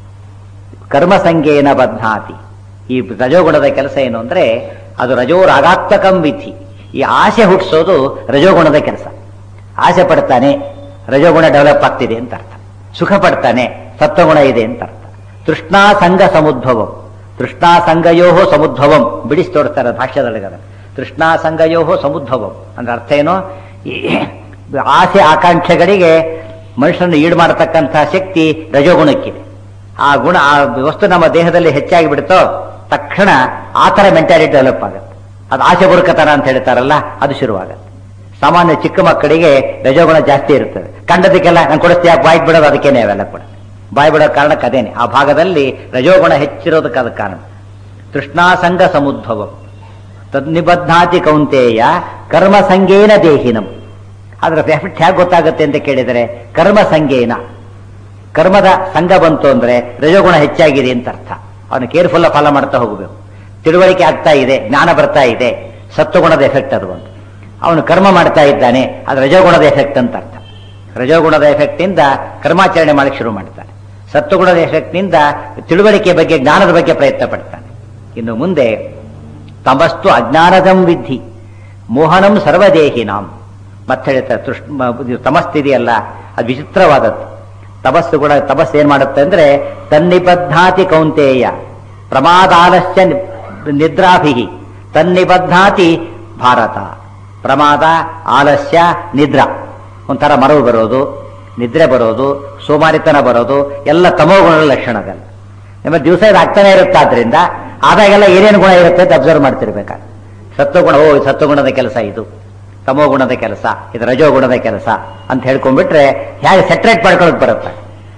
ಕರ್ಮಸಂಗೇನ ಬಧ್ನಾತಿ ಈ ರಜೋಗುಣದ ಕೆಲಸ ಏನು ಅಂದ್ರೆ ಅದು ರಜೋ ರಾಗಾತ್ಮಕಂ ವಿಧಿ ಈ ಆಸೆ ಹುಟ್ಟಿಸೋದು ರಜೋಗುಣದ ಕೆಲಸ ಆಸೆ ಪಡ್ತಾನೆ ರಜೋಗುಣ ಡೆವಲಪ್ ಆಗ್ತಿದೆ ಅಂತ ಅರ್ಥ ಸುಖ ಪಡ್ತಾನೆ ಸತ್ವಗುಣ ಇದೆ ಅಂತ ಅರ್ಥ ತೃಷ್ಣಾ ಸಂಘ ಸಮುದ್ಭವಂ ತೃಷ್ಣಾ ಸಂಘಯೋ ಸಮುದ್ಭವಂ ಬಿಡಿಸಿ ತೋರಿಸ್ತಾರೆ ಭಾಷ್ಯದೊಳಗದ ತೃಷ್ಣಾ ಸಂಘಯೋ ಸಮುದ್ಭವಂ ಅಂದ್ರೆ ಅರ್ಥ ಏನು ಈ ಆಸೆ ಆಕಾಂಕ್ಷೆಗಳಿಗೆ ಮನುಷ್ಯನನ್ನು ಈಡು ಮಾಡತಕ್ಕಂತಹ ಶಕ್ತಿ ರಜೋಗುಣಕ್ಕಿದೆ ಆ ಗುಣ ಆ ವಸ್ತು ನಮ್ಮ ದೇಹದಲ್ಲಿ ಹೆಚ್ಚಾಗಿ ಬಿಡುತ್ತೋ ತಕ್ಷಣ ಆ ಥರ ಮೆಂಟಾಲಿಟಿ ಡೆವಲಪ್ ಆಗುತ್ತೆ ಅದು ಆಸೆ ಬುರುಕತನ ಅಂತ ಹೇಳ್ತಾರಲ್ಲ ಅದು ಶುರುವಾಗುತ್ತೆ ಸಾಮಾನ್ಯ ಚಿಕ್ಕ ಮಕ್ಕಳಿಗೆ ರಜೋಗುಣ ಜಾಸ್ತಿ ಇರ್ತದೆ ಕಂಡದಕ್ಕೆಲ್ಲ ನಾನು ಕೊಡಿಸ್ತೀಯ ಬಾಯ್ ಬಿಡೋದು ಅದಕ್ಕೇನೆ ಅವೆಲ್ಲ ಕೂಡ ಬಾಯ್ ಬಿಡೋ ಕಾರಣಕ್ಕೆ ಅದೇನೆ ಆ ಭಾಗದಲ್ಲಿ ರಜೋಗುಣ ಹೆಚ್ಚಿರೋದಕ್ಕೆ ಅದಕ್ಕೆ ಕಾರಣ ತೃಷ್ಣಾಸಂಗ ಸಮುದ್ಭವಂ ತದ್ನಿಬದ್ಧಾತಿ ಕೌಂತೆಯ ಕರ್ಮ ಸಂಗೇನ ದೇಹಿನಂ ಅದರ ಎಫೆಕ್ಟ್ ಹೇಗೆ ಗೊತ್ತಾಗುತ್ತೆ ಅಂತ ಕೇಳಿದರೆ ಕರ್ಮ ಸಂಗೇನ ಕರ್ಮದ ಸಂಘ ಬಂತು ಅಂದ್ರೆ ರಜೋಗುಣ ಹೆಚ್ಚಾಗಿದೆ ಅಂತ ಅರ್ಥ ಅವನು ಕೇರ್ಫುಲ್ ಫಾಲೋ ಮಾಡ್ತಾ ಹೋಗಬೇಕು ತಿಳುವಳಿಕೆ ಆಗ್ತಾ ಇದೆ ಜ್ಞಾನ ಬರ್ತಾ ಇದೆ ಸತ್ವಗುಣದ ಎಫೆಕ್ಟ್ ಅದು ಒಂದು ಅವನು ಕರ್ಮ ಮಾಡ್ತಾ ಇದ್ದಾನೆ ಅದು ರಜೋಗುಣದ ಎಫೆಕ್ಟ್ ಅಂತ ಅರ್ಥ ರಜೋಗುಣದ ಎಫೆಕ್ಟ್ ಇಂದ ಕರ್ಮಾಚರಣೆ ಮಾಡಕ್ಕೆ ಶುರು ಮಾಡ್ತಾನೆ ಸತ್ವಗುಣದ ಎಫೆಕ್ಟ್ ನಿಂದ ತಿಳುವಳಿಕೆ ಬಗ್ಗೆ ಜ್ಞಾನದ ಬಗ್ಗೆ ಪ್ರಯತ್ನ ಪಡ್ತಾನೆ ಇನ್ನು ಮುಂದೆ ತಮಸ್ತು ಅಜ್ಞಾನದಂ ವಿಧಿ ಮೋಹನಂ ಸರ್ವದೇಹಿನಾಂ ಮತ್ತೆ ಹೇಳ್ತಾರೆ ತೃಷ್ ತಮಸ್ತಿದೆಯಲ್ಲ ಅದು ವಿಚಿತ್ರವಾದದ್ದು ತಪಸ್ಸು ಕೂಡ ತಪಸ್ಸು ಏನ್ ಮಾಡುತ್ತೆ ಅಂದ್ರೆ ತನ್ನಿಬದ್ಧಾತಿ ಕೌಂತೇಯ ಪ್ರಮಾದಾಲಸ್ಯ ನಿ- ನಿದ್ರಾಭಿ ತನ್ನಿಬದ್ಧಾತಿ ಭಾರತ ಪ್ರಮಾದ ಆಲಸ್ಯ ನಿದ್ರಾ ಒಂಥರ ಮರವು ಬರೋದು ನಿದ್ರೆ ಬರೋದು ಸೋಮಾರಿತನ ಬರೋದು ಎಲ್ಲ ತಮೋಗುಣಗಳ ಲಕ್ಷಣಗಳು ನಿಮ್ಮ ದಿವಸ ಇದು ಆಗ್ತಾನೆ ಇರುತ್ತಾದ್ರಿಂದ ಆದಾಗೆಲ್ಲ ಏನೇನು ಗುಣ ಇರುತ್ತೆ ಅಂತ ಅಬ್ಸರ್ವ್ ಮಾಡ್ತಿರ್ಬೇಕಾಗ ಸತ್ವಗುಣ ಓ ಇದು ಸತ್ವಗುಣದ ಕೆಲಸ ಇದು ತಮೋಗುಣದ ಕೆಲಸ ಇದು ರಜೋಗುಣದ ಕೆಲಸ ಅಂತ ಹೇಳ್ಕೊಂಡ್ಬಿಟ್ರೆ ಹೇಗೆ ಸೆಟ್ರೇಟ್ ಮಾಡ್ಕೊಳಕ್ ಬರುತ್ತೆ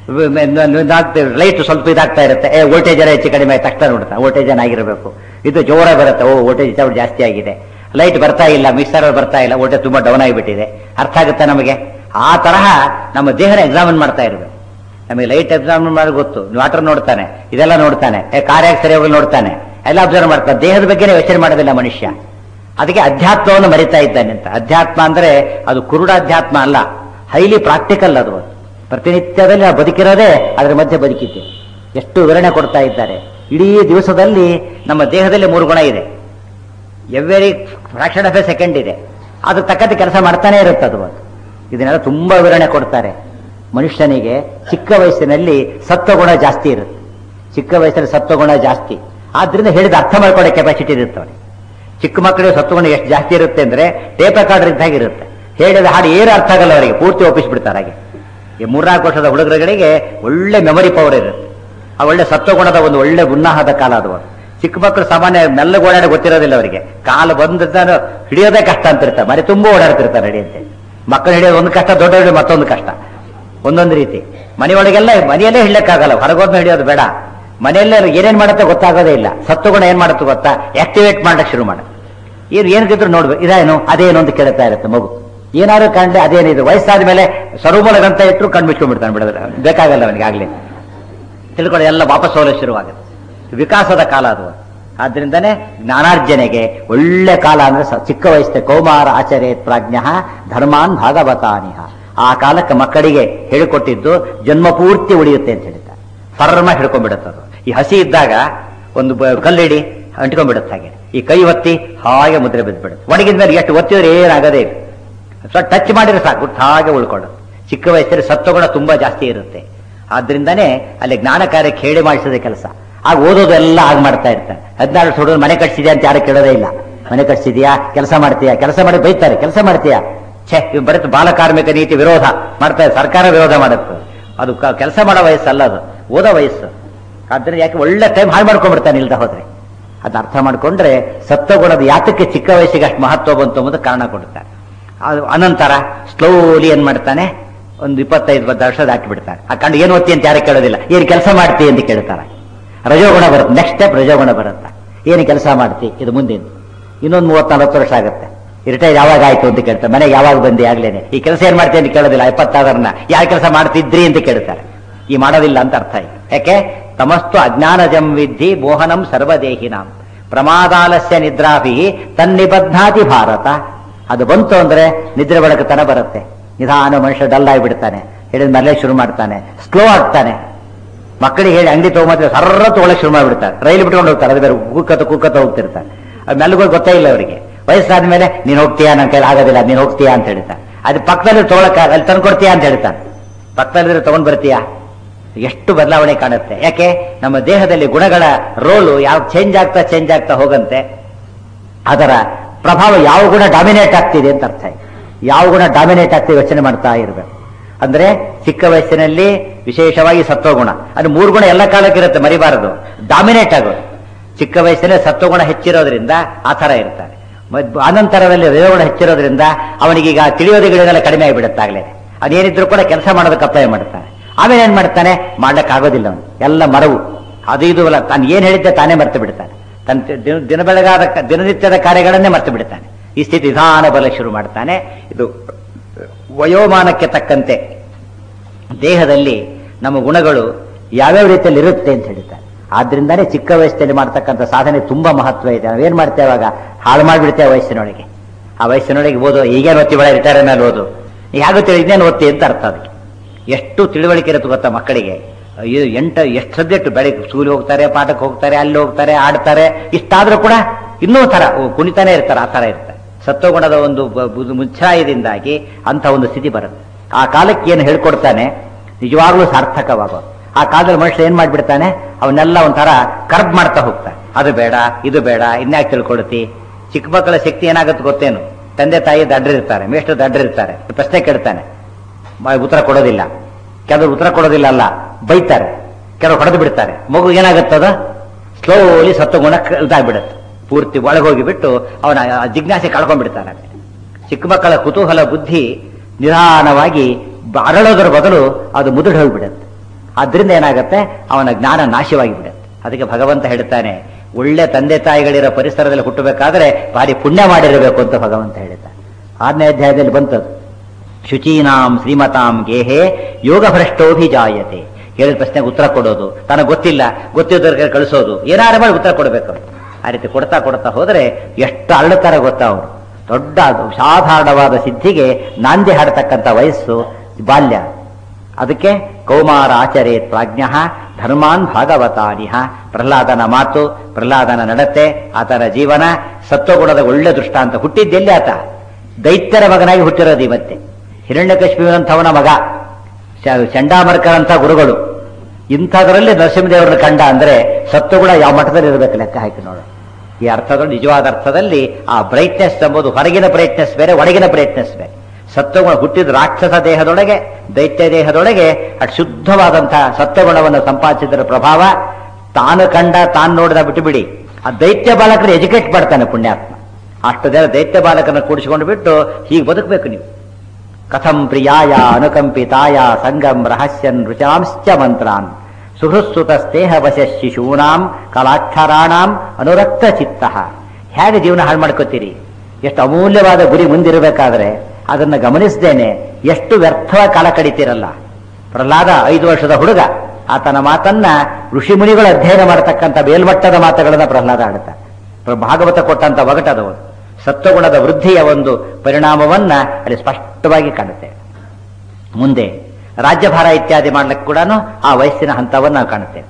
ಲೈಟ್ ಸ್ವಲ್ಪ ಇದಾಗ್ತಾ ಇರುತ್ತೆ ಏ ವೋಲ್ಟೇಜ್ ಎಲ್ಲ ಹೆಚ್ಚು ಕಡಿಮೆ ಆಯ್ತು ತಕ್ಷಣ ನೋಡ್ತಾ ವೋಲ್ಟೇಜ್ ಏನಾಗಿರಬೇಕು ಇದು ಜೋರ ಬರುತ್ತೆ ಓ ವೋಲ್ಟೇಜ್ ಜಾಸ್ತಿ ಆಗಿದೆ ಲೈಟ್ ಬರ್ತಾ ಇಲ್ಲ ಮಿಕ್ಸರ್ ಬರ್ತಾ ಇಲ್ಲ ವೋಲ್ಟೇಜ್ ತುಂಬಾ ಡೌನ್ ಆಗಿಬಿಟ್ಟಿದೆ ಅರ್ಥ ಆಗುತ್ತೆ ನಮಗೆ ಆ ತರಹ ನಮ್ಮ ದೇಹನ ಎಕ್ಸಾಮಿನ್ ಮಾಡ್ತಾ ಇರಬೇಕು ನಮಗೆ ಲೈಟ್ ಎಕ್ಸಾಮಿನ್ ಮಾಡಿ ಗೊತ್ತು ವಾಟರ್ ನೋಡ್ತಾನೆ ಇದೆಲ್ಲ ನೋಡ್ತಾನೆ ಏ ಕಾರ್ ಯಾಕೆ ಸರಿಯಾಗಿ ನೋಡ್ತಾನೆ ಎಲ್ಲ ಅಬ್ಸರ್ವ್ ಮಾಡ್ತಾನೆ ದೇಹದ ಬಗ್ಗೆನೇ ಯೋಚನೆ ಮಾಡೋದಿಲ್ಲ ಮನುಷ್ಯ ಅದಕ್ಕೆ ಅಧ್ಯಾತ್ಮವನ್ನು ಮರಿತಾ ಇದ್ದಾನೆ ಅಂತ ಅಧ್ಯಾತ್ಮ ಅಂದ್ರೆ ಅದು ಕುರುಡ ಅಧ್ಯಾತ್ಮ ಅಲ್ಲ ಹೈಲಿ ಪ್ರಾಕ್ಟಿಕಲ್ ಅದು ಪ್ರತಿನಿತ್ಯದಲ್ಲಿ ನಾವು ಬದುಕಿರೋದೇ ಅದರ ಮಧ್ಯೆ ಬದುಕಿದ್ದೇವೆ ಎಷ್ಟು ವಿವರಣೆ ಕೊಡ್ತಾ ಇದ್ದಾರೆ ಇಡೀ ದಿವಸದಲ್ಲಿ ನಮ್ಮ ದೇಹದಲ್ಲಿ ಮೂರು ಗುಣ ಇದೆ every fraction of a second ಇದೆ ಅದು ತಕ್ಕಂತೆ ಕೆಲಸ ಮಾಡ್ತಾನೆ ಇರುತ್ತೆ ಅದು ಒಂದು. ಇದನ್ನೆಲ್ಲ ತುಂಬಾ ವಿವರಣೆ ಕೊಡ್ತಾರೆ ಮನುಷ್ಯನಿಗೆ ಚಿಕ್ಕ ವಯಸ್ಸಿನಲ್ಲಿ ಸತ್ವಗುಣ ಜಾಸ್ತಿ ಇರುತ್ತೆ ಚಿಕ್ಕ ವಯಸ್ಸಲ್ಲಿ ಸತ್ವಗುಣ ಜಾಸ್ತಿ ಆದ್ರಿಂದ ಹೇಳಿದ ಅರ್ಥ ಮಾಡ್ಕೊಳ್ಳೋ ಕೆಪಾಸಿಟಿ ಇರುತ್ತೆ ಅವನಿಗೆ ಚಿಕ್ಕ ಮಕ್ಕಳಿಗೆ ಸತ್ವಗುಣ ಎಷ್ಟು ಜಾಸ್ತಿ ಇರುತ್ತೆ ಅಂದ್ರೆ ಟೇಪ್ ರೆಕಾರ್ಡರ್ ಇದ್ದಾಗಿರುತ್ತೆ ಹೇಳಿದ ಹಾಡು ಏನು ಅರ್ಥ ಆಗಲ್ಲ ಅವರಿಗೆ ಪೂರ್ತಿ ಒಪ್ಪಿಸ್ಬಿಡ್ತಾರೆ ಹಾಗೆ ಈ ಮೂರ್ನಾಲ್ಕು ವರ್ಷದ ಹುಡುಗರುಗಳಿಗೆ ಒಳ್ಳೆ ಮೆಮೊರಿ ಪವರ್ ಇರುತ್ತೆ ಆ ಒಳ್ಳೆ ಸತ್ವಗುಣದ ಒಂದು ಒಳ್ಳೆ ಉನ್ನಾಹದ ಕಾಲ ಅದು ಚಿಕ್ಕ ಮಕ್ಕಳು ಸಾಮಾನ್ಯ ಮೆಲ್ಲಗೆ ಓಡಾಡಿ ಗೊತ್ತಿರೋದಿಲ್ಲ ಅವರಿಗೆ ಕಾಲು ಬಂದ ಹಿಡಿಯೋದೇ ಕಷ್ಟ ಅಂತಿರ್ತಾರೆ ಮನೆ ತುಂಬಾ ಓಡಾಡ್ತಿರ್ತಾರೆ ನಡೆಯಂತೆ ಮಕ್ಕಳು ಹಿಡಿಯೋದು ಒಂದು ಕಷ್ಟ ದೊಡ್ಡ ಮತ್ತೊಂದು ಕಷ್ಟ ಒಂದೊಂದು ರೀತಿ ಮನೆಯೊಳಗೆಲ್ಲ ಮನೆಯಲ್ಲೇ ಹಿಡ್ಲಿಕ್ಕಾಗಲ್ಲ ಹೊರಗೋದ್ನ ಹಿಡಿಯೋದು ಬೇಡ ಮನೆಯಲ್ಲೇ ಏನೇನ್ ಮಾಡುತ್ತೆ ಗೊತ್ತಾಗೋದೇ ಇಲ್ಲ ಸತ್ವಗುಣ ಏನ್ ಮಾಡುತ್ತೆ ಗೊತ್ತಾ ಆಕ್ಟಿವೇಟ್ ಮಾಡಕ್ ಶುರು ಮಾಡುತ್ತೆ ಏನು ಏನಕ್ಕಿದ್ರು ನೋಡ್ಬೇಕು ಇದೇನು ಅದೇನು ಅಂತ ಕೇಳ್ತಾ ಇರುತ್ತೆ ಮಗು ಏನಾದ್ರು ಕಂಡ್ರೆ ಅದೇನಿದೆ ವಯಸ್ಸಾದ ಮೇಲೆ ಸ್ವರೂಪದ ಗಂಟ ಇಟ್ಟರು ಕಣ್ಣು ಮುಚ್ಕೊಂಡ್ಬಿಡ್ತಾನೆ ಬಿಡೋದ್ರೆ ಬೇಕಾಗಲ್ಲ ಅವನಿಗೆ ಆಗ್ಲಿ ತಿಳ್ಕೊಂಡು ಎಲ್ಲ ವಾಪಸ್ ಹೋಗಲು ಶುರುವಾಗುತ್ತೆ ವಿಕಾಸದ ಕಾಲ ಅದು ಆದ್ರಿಂದನೇ ಜ್ಞಾನಾರ್ಜನೆಗೆ ಒಳ್ಳೆ ಕಾಲ ಅಂದ್ರೆ ಸ- ಚಿಕ್ಕ ವಯಸ್ಸೆ ಕೌಮಾರ ಆಚರೇತ್ ಪ್ರಾಜ್ಞ ಧರ್ಮಾನ್ ಭಾಗವತಾನಿಹ ಆ ಕಾಲಕ್ಕೆ ಮಕ್ಕಳಿಗೆ ಹೇಳಿಕೊಟ್ಟಿದ್ದು ಜನ್ಮ ಪೂರ್ತಿ ಉಳಿಯುತ್ತೆ ಅಂತ ಹೇಳ್ತಾರೆ ಫರ್ಮ ಹಿಡ್ಕೊಂಡ್ಬಿಡುತ್ತೆ ಅದು ಈ ಹಸಿ ಇದ್ದಾಗ ಒಂದು ಬ- ಕಲ್ಲಿಡಿ ಅಂಟ್ಕೊಂಡ್ಬಿಡುತ್ತೆ ಹಾಗೆ ಈ ಕೈ ಒತ್ತಿ ಹಾಗೆ ಮುದ್ರೆ ಬಿದ್ದುಬಿಡುತ್ತೆ ಒಣಗಿದ ಮೇಲೆ ಎಷ್ಟು ಒತ್ತಿದ್ರೆ ಏನಾಗದೇ ಇಲ್ಲ ಸ್ವಲ್ಪ ಟಚ್ ಮಾಡಿದ್ರೆ ಸಾಕು ಗುಟ್ಟು ಹಾಗೆ ಉಳ್ಕೊಳ್ಳೋದು ಚಿಕ್ಕ ವಯಸ್ಸಲ್ಲಿ ಸತ್ವಗುಣ ತುಂಬಾ ಜಾಸ್ತಿ ಇರುತ್ತೆ ಆದ್ರಿಂದಾನೇ ಅಲ್ಲಿ ಜ್ಞಾನ ಕಾರ್ಯಕ್ಕೆ ಹೇಳಿ ಮಾಡಿಸಿದ ಕೆಲಸ ಆಗ ಓದೋದೆಲ್ಲ ಆಗ ಮಾಡ್ತಾ ಇರ್ತಾರೆ ಹದಿನಾರು ವರ್ಷ ಹುಡುಗರು ಮನೆ ಕಟ್ಸಿದ್ಯಾ ಅಂತ ಯಾರು ಕೇಳೋದೇ ಇಲ್ಲ ಮನೆ ಕಟ್ಸಿದ್ಯಾ ಕೆಲಸ ಮಾಡ್ತೀಯಾ ಕೆಲಸ ಮಾಡಿ ಬೈತಾರೆ ಕೆಲಸ ಮಾಡ್ತೀಯಾ ಛೇ ಇವ್ ಬರೀ ಬಾಲ ಕಾರ್ಮಿಕ ನೀತಿ ವಿರೋಧ ಮಾಡ್ತಾರೆ ಸರ್ಕಾರ ವಿರೋಧ ಮಾಡುತ್ತೆ ಅದು ಕೆಲಸ ಮಾಡೋ ವಯಸ್ಸಲ್ಲ ಅದು ಓದೋ ವಯಸ್ಸು ಆದ್ರೆ ಯಾಕೆ ಒಳ್ಳೆ ಟೈಮ್ ಹಾಳು ಮಾಡ್ಕೊಂಡ್ಬಿಡ್ತಾನೆ ಇಲ್ದ ಹೋದ್ರೆ ಅದನ್ನ ಅರ್ಥ ಮಾಡ್ಕೊಂಡ್ರೆ ಸತ್ವಗುಣದ ಯಾತಕ್ಕೆ ಚಿಕ್ಕ ವಯಸ್ಸಿಗೆ ಅಷ್ಟು ಮಹತ್ವ ಬಂತು ಅನ್ನೋದು ಕಾರಣ ಕೊಡುತ್ತಾರೆ ಅದು ಅನಂತರ ಸ್ಲೋಲಿ ಏನ್ ಮಾಡ್ತಾನೆ ಒಂದು ಇಪ್ಪತ್ತೈದು ಬದ್ದ ವರ್ಷ ದಾಟಿ ಬಿಡ್ತಾರೆ ಆ ಕಂಡು ಏನು ಓದ್ತಿ ಅಂತ ಯಾರು ಕೇಳೋದಿಲ್ಲ ಏನು ಕೆಲಸ ಮಾಡ್ತಿ ಅಂತ ಕೇಳ್ತಾರೆ ರಜೋಗುಣ ಬರುತ್ತೆ ನೆಕ್ಸ್ಟ್ ಸ್ಟೆಪ್ ರಜೋಗುಣ ಬರುತ್ತೆ ಏನು ಕೆಲಸ ಮಾಡ್ತಿ ಇದು ಮುಂದಿನ ಇನ್ನೊಂದು ಮೂವತ್ ನಲವತ್ತು ವರ್ಷ ಆಗುತ್ತೆ ರಿಟೈರ್ ಯಾವಾಗ ಆಯ್ತು ಅಂತ ಕೇಳ್ತಾರೆ ಮನೆಗೆ ಯಾವಾಗ ಬಂದಿ ಆಗ್ಲೇನೆ ಈ ಕೆಲಸ ಏನ್ ಮಾಡ್ತಿ ಅಂತ ಕೇಳೋದಿಲ್ಲ ಇಪ್ಪತ್ತಾರನ್ನ ಯಾವ ಕೆಲಸ ಮಾಡ್ತಿದ್ರಿ ಅಂತ ಕೇಳ್ತಾರೆ ಈ ಮಾಡೋದಿಲ್ಲ ಅಂತ ಅರ್ಥ ಆಯ್ತು ಯಾಕೆ ತಮಸ್ತು ಅಜ್ಞಾನಜಂ ವಿದ್ಧಿ ಮೋಹನಂ ಸರ್ವದೇಹಿನಾಂ ಪ್ರಮಾದಾಲಸ್ಯ ನಿದ್ರಾಭಿ ತನ್ನಿಬದ್ಧಾತಿ ಭಾರತ ಅದು ಬಂತು ಅಂದ್ರೆ ನಿದ್ರೆ ಬೆಳಕುತನ ಬರುತ್ತೆ ನಿಧಾನ ಮನುಷ್ಯ ಡಲ್ ಆಗಿಬಿಡ್ತಾನೆ ಹೇಳಿದ ಮೇಲೆ ಶುರು ಮಾಡ್ತಾನೆ ಸ್ಲೋ ಆಗ್ತಾನೆ ಮಕ್ಕಳಿಗೆ ಹೇಳಿ ಅಂಗಡಿ ತಗೊಂಬಂದ್ರೆ ಸರ್ರ ತಗೊಳಕ್ ಶುರು ಮಾಡ್ಬಿಡ್ತಾರೆ ರೈಲು ಬಿಟ್ಕೊಂಡು ಹೋಗ್ತಾರೆ ಅದು ಬೇರೆ ಕೂಕತ್ತ ಕೂಕತ್ತ ಹೋಗ್ತಿರ್ತಾರೆ ಅದು ಮೆಲ್ಲಗೋಗಿ ಗೊತ್ತೇ ಇಲ್ಲ ಅವರಿಗೆ ವಯಸ್ಸಾದ ಮೇಲೆ ನೀನ್ ಹೋಗ್ತೀಯಾ ನನ್ನ ಕೈಲಿ ಆಗೋದಿಲ್ಲ ನೀನ್ ಹೋಗ್ತೀಯಾ ಅಂತ ಹೇಳ್ತಾನೆ ಅದು ಪಕ್ಕದಲ್ಲಿ ತಗೊಳಕ ಅಲ್ಲಿ ತಂದ್ಕೊಡ್ತೀಯಾ ಅಂತ ಹೇಳ್ತಾನೆ ಪಕ್ಕದಲ್ಲಿದ್ರೆ ತಗೊಂಡ್ ಬರ್ತೀಯಾ ಎಷ್ಟು ಬದಲಾವಣೆ ಕಾಣುತ್ತೆ ಯಾಕೆ ನಮ್ಮ ದೇಹದಲ್ಲಿ ಗುಣಗಳ ರೋಲು ಯಾವ ಚೇಂಜ್ ಆಗ್ತಾ ಚೇಂಜ್ ಆಗ್ತಾ ಹೋಗಂತೆ ಅದರ ಪ್ರಭಾವ ಯಾವ ಗುಣ ಡಾಮಿನೇಟ್ ಆಗ್ತಿದೆ ಅಂತ ಅರ್ಥ ಇದೆ ಯಾವ ಗುಣ ಡಾಮಿನೇಟ್ ಆಗ್ತಿದೆ ಯೋಚನೆ ಮಾಡ್ತಾ ಇರಬೇಕು ಅಂದ್ರೆ ಚಿಕ್ಕ ವಯಸ್ಸಿನಲ್ಲಿ ವಿಶೇಷವಾಗಿ ಸತ್ವಗುಣ ಅದು ಮೂರು ಗುಣ ಎಲ್ಲ ಕಾಲಕ್ಕೆ ಇರುತ್ತೆ ಮರಿಬಾರದು ಡಾಮಿನೇಟ್ ಆಗೋದು ಚಿಕ್ಕ ವಯಸ್ಸಿನಲ್ಲಿ ಸತ್ವಗುಣ ಹೆಚ್ಚಿರೋದ್ರಿಂದ ಆ ತರ ಇರ್ತಾರೆ ಮದ್- ಅನಂತರದಲ್ಲಿ ರಜೋಗುಣ ಹೆಚ್ಚಿರೋದ್ರಿಂದ ಅವನಿಗೀಗ ತಿಳಿಯೋದಿಗಳೆಲ್ಲ ಕಡಿಮೆ ಆಗಿಬಿಡುತ್ತಾಗಲೇ ಅದೇನಿದ್ರು ಕೂಡ ಕೆಲಸ ಮಾಡೋದಕ್ಕೆ ಅಪ್ಲೈ ಮಾಡ್ತಾನೆ ಆಮೇಲೆ ಏನ್ ಮಾಡ್ತಾನೆ ಮಾಡ್ಲಿಕ್ಕೆ ಆಗೋದಿಲ್ಲ ಅವನು ಎಲ್ಲ ಮರವು ಅದು ಇದು ಅಲ್ಲ ತಾನು ಏನ್ ಹೇಳಿದ್ದೆ ತಾನೇ ಮರ್ತು ಬಿಡ್ತಾನೆ ತನ್ನ ದಿನ ದಿನ ಬೆಳಗಾದ ಕ- ದಿನನಿತ್ಯದ ಕಾರ್ಯಗಳನ್ನೇ ಮರ್ತು ಬಿಡ್ತಾನೆ ಈ ಸ್ಥಿತಿ ನಿಧಾನ ಬಲ ಶುರು ಮಾಡ್ತಾನೆ ಇದು ವಯೋಮಾನಕ್ಕೆ ತಕ್ಕಂತೆ ದೇಹದಲ್ಲಿ ನಮ್ಮ ಗುಣಗಳು ಯಾವ್ಯಾವ ರೀತಿಯಲ್ಲಿ ಇರುತ್ತೆ ಅಂತ ಹೇಳ್ತಾರೆ ಆದ್ರಿಂದಾನೇ ಚಿಕ್ಕ ವಯಸ್ಸಲ್ಲಿ ಮಾಡ್ತಕ್ಕಂಥ ಸಾಧನೆ ತುಂಬಾ ಮಹತ್ವ ಇದೆ ನಾವೇನ್ ಮಾಡ್ತೇವೆ ಅವಾಗ ಹಾಳು ಮಾಡಿಬಿಡ್ತೇವೆ ವಯಸ್ಸಿನೊಳಗೆ ಆ ವಯಸ್ಸಿನೊಳಗೆ ಓದು ಈಗೇನು ಓದ್ತಿ ಬೇಡ ರಿಟೈರ್ ಮೇಲೆ ಓದು ಹೇಗುತ್ತೆ ಇನ್ನೇನು ಓದ್ತಿ ಅಂತ ಅರ್ಥ ಅದಕ್ಕೆ ಎಷ್ಟು ತಿಳುವಳಿಕೆ ಇರುತ್ತೆ ಗೊತ್ತಾ ಮಕ್ಕಳಿಗೆ ಅಯ್ಯೋ, ಎಂಟ ಎಷ್ಟು ಸಬ್ಜೆಕ್ಟ್ ಬೆಳಗ್ಗೆ ಸ್ಕೂಲ್ ಹೋಗ್ತಾರೆ ಪಾಠಕ್ಕೆ ಹೋಗ್ತಾರೆ ಅಲ್ಲಿ ಹೋಗ್ತಾರೆ ಆಡ್ತಾರೆ ಇಷ್ಟಾದ್ರೂ ಕೂಡ ಇನ್ನೂ ತರ ಓ, ಕುಣಿತಾನೆ ಇರ್ತಾರೆ ಆ ತರ ಇರ್ತಾರೆ ಸತ್ವಗುಣದ ಒಂದು ಬ- ಬು- ಮುಚ್ಚಾಯದಿಂದಾಗಿ ಅಂತ ಒಂದು ಸ್ಥಿತಿ ಬರುತ್ತೆ ಆ ಕಾಲಕ್ಕೆ ಏನು ಹೇಳ್ಕೊಡ್ತಾನೆ ನಿಜವಾಗ್ಲೂ ಸಾರ್ಥಕವಾಗೋದು ಆ ಕಾಲದಲ್ಲಿ ಮನುಷ್ಯ ಏನ್ ಮಾಡ್ಬಿಡ್ತಾನೆ ಅವನ್ನೆಲ್ಲ ಒಂಥರ ಕರ್ಬ್ ಮಾಡ್ತಾ ಹೋಗ್ತಾನೆ ಅದು ಬೇಡ ಇದು ಬೇಡ ಇನ್ಯಾಕೆ ತಿಳ್ಕೊಳ್ತಿ ಚಿಕ್ಕ ಮಕ್ಕಳ ಶಕ್ತಿ ಏನಾಗುತ್ತೆ ಗೊತ್ತೇನು ತಂದೆ ತಾಯಿ ದಡ್ರಿರ್ತಾರೆ ಮೇಷ್ಟ್ರು ದಡ್ರಿರ್ತಾರೆ ಪ್ರಶ್ನೆ ಕೇಳ್ತಾನೆ ಮ- ಉತ್ತರ ಕೊಡೋದಿಲ್ಲ ಕೆಲವರು ಉತ್ತರ ಕೊಡೋದಿಲ್ಲ ಅಲ್ಲ ಬೈತಾರೆ ಕೆಲವರು ಹೊಡೆದು ಬಿಡ್ತಾರೆ ಮಗು ಏನಾಗುತ್ತದ ಸ್ಲೋಲಿ ಸತ್ವಗುಣ ಕ- ಇದಾಗ್ಬಿಡುತ್ತೆ ಪೂರ್ತಿ ಒಳಗೋಗಿ ಬಿಟ್ಟು ಅವನ ಆ ಜಿಜ್ಞಾಸೆ ಕಳ್ಕೊಂಡ್ಬಿಡ್ತಾನೆ ಚಿಕ್ಕ ಮಕ್ಕಳ ಕುತೂಹಲ ಬುದ್ಧಿ ನಿಧಾನವಾಗಿ ಬ- ಅರಳೋದ್ರ ಬದಲು ಅದು ಮುದುಡು ಹೋಗಿಬಿಡುತ್ತೆ ಆದ್ರಿಂದ ಏನಾಗುತ್ತೆ ಅವನ ಜ್ಞಾನ ನಾಶವಾಗಿ ಬಿಡುತ್ತೆ ಅದಕ್ಕೆ ಭಗವಂತ ಹೇಳ್ತಾನೆ ಒಳ್ಳೆ ತಂದೆ ತಾಯಿಗಳಿರೋ ಪರಿಸರದಲ್ಲಿ ಹುಟ್ಟಬೇಕಾದ್ರೆ ಭಾರಿ ಪುಣ್ಯ ಮಾಡಿರಬೇಕು ಅಂತ ಭಗವಂತ ಹೇಳ್ತಾನೆ ಆರನೇ ಅಧ್ಯಾಯದಲ್ಲಿ ಬಂತದ್ದು ಶುಚೀನಾಂ ಶ್ರೀಮತಾಂ ಗೇಹೆ ಯೋಗ ಭ್ರಷ್ಟೋಭಿಜಾಯತೆ ಹೇಳಿದ ಪ್ರಶ್ನೆಗೆ ಉತ್ತರ ಕೊಡೋದು ತನಗೆ ಗೊತ್ತಿಲ್ಲ ಗೊತ್ತಿದ್ದವ್ರಿಗೆ ಕಳಿಸೋದು ಏನಾರು ಮಾಡಿ ಉತ್ತರ ಕೊಡಬೇಕು ಆ ರೀತಿ ಕೊಡ್ತಾ ಕೊಡ್ತಾ ಹೋದರೆ ಎಷ್ಟು ಅರಳುತ್ತಾರೆ ಗೊತ್ತಾ ಅವರು ದೊಡ್ಡ ಸಾಧಾರಣವಾದ ಸಿದ್ಧಿಗೆ ನಾಂದಿ ಹಾಡತಕ್ಕಂಥ ವಯಸ್ಸು ಬಾಲ್ಯ ಅದಕ್ಕೆ ಕೌಮಾರ ಆಚರೇ ಪ್ರಾಜ್ಞ ಧರ್ಮಾನ್ ಭಾಗವತಾನಿಹ ಪ್ರಹ್ಲಾದನ ಮಾತು ಪ್ರಹ್ಲಾದನ ನಡತೆ ಆತನ ಜೀವನ ಸತ್ವಗುಣದ ಒಳ್ಳೆ ದೃಷ್ಟಾಂತ ಹುಟ್ಟಿದ್ದೆಲ್ಲಿ ಆತ ದೈತ್ಯರ ಮಗನಾಗಿ ಹುಟ್ಟಿರೋದು ಇವತ್ತೆ ಹಿರಣ್ಯಕಶ್ಮಿವಂಥವನ ಮಗ ಶ- ಚಂಡಾಮರ್ಕರಂಥ ಗುರುಗಳು ಇಂಥದ್ರಲ್ಲಿ ನರಸಿಂಹದೇವರನ್ನ ಕಂಡ ಅಂದ್ರೆ ಸತ್ವಗುಣ ಯಾವ ಮಟ್ಟದಲ್ಲಿ ಇರಬೇಕು ಲೆಕ್ಕ ಹಾಕಿ ನೋಡು ಈ ಅರ್ಥದಲ್ಲಿ ನಿಜವಾದ ಅರ್ಥದಲ್ಲಿ ಆ ಬ್ರೈಟ್ನೆಸ್ ಎಂಬುದು ಹೊರಗಿನ ಬ್ರೈಟ್ನೆಸ್ ಬೇರೆ ಒಳಗಿನ ಬ್ರೈಟ್ನೆಸ್ ಬೇರೆ ಸತ್ವಗುಣ ಹುಟ್ಟಿದ ರಾಕ್ಷಸ ದೇಹದೊಳಗೆ ದೈತ್ಯ ದೇಹದೊಳಗೆ ಅಟ್ ಶುದ್ಧವಾದಂತಹ ಸತ್ವಗುಣವನ್ನು ಸಂಪಾದಿಸಿದರ ಪ್ರಭಾವ ತಾನು ಕಂಡ ತಾನು ನೋಡಿದ ಬಿಟ್ಟುಬಿಡಿ ಆ ದೈತ್ಯ ಬಾಲಕರು ಎಜುಕೇಟ್ ಮಾಡ್ತಾನೆ ಪುಣ್ಯಾತ್ಮ ಅಷ್ಟು ಜನ ದೈತ್ಯ ಬಾಲಕನ ಕೂಡಿಸಿಕೊಂಡು ಬಿಟ್ಟು ಹೀಗೆ ಬದುಕಬೇಕು ನೀವು ಕಥಂ ಪ್ರಿಯಾಯ ಅನುಕಂಪಿತಾಯ ಸಂಗಂ ರಹಸ್ಯನ್ ರುಚಾಂಶ್ಚ ಮಂತ್ರಾನ್ ಸುಹೃತ್ಸುತ ಸ್ನೇಹ ವಶ ಶಿಶೂನಾಂ ಕಲಾಕ್ಷರಾಣಾಂ ಅನುರಕ್ತ ಚಿತ್ತ ಹೇಗೆ ಜೀವನ ಹಾಳು ಮಾಡ್ಕೋತೀರಿ ಎಷ್ಟು ಅಮೂಲ್ಯವಾದ ಗುರಿ ಮುಂದಿರಬೇಕಾದ್ರೆ ಅದನ್ನು ಗಮನಿಸದೇನೆ ಎಷ್ಟು ವ್ಯರ್ಥವಾಗಿ ಕಾಲ ಕಡಿತೀರಲ್ಲ ಪ್ರಹ್ಲಾದ ಐದು ವರ್ಷದ ಹುಡುಗ ಆತನ ಮಾತನ್ನ ಋಷಿ ಮುನಿಗಳು ಅಧ್ಯಯನ ಮಾಡತಕ್ಕಂಥ ಮೇಲ್ಮಟ್ಟದ ಮಾತುಗಳನ್ನ ಪ್ರಹ್ಲಾದ ಆಡುತ್ತ ಭಾಗವತ ಕೊಟ್ಟಂತ ಒಗಟದವರು ಸತ್ವಗುಣದ ವೃದ್ಧಿಯ ಒಂದು ಪರಿಣಾಮವನ್ನ ಅಲ್ಲಿ ಸ್ಪಷ್ಟವಾಗಿ ಕಾಣುತ್ತೆ ಮುಂದೆ ರಾಜ್ಯಭಾರ ಇತ್ಯಾದಿ ಮಾಡ್ಲಿಕ್ಕೆ ಕೂಡ ಆ ವಯಸ್ಸಿನ ಹಂತವನ್ನು ನಾವು ಕಾಣುತ್ತೇವೆ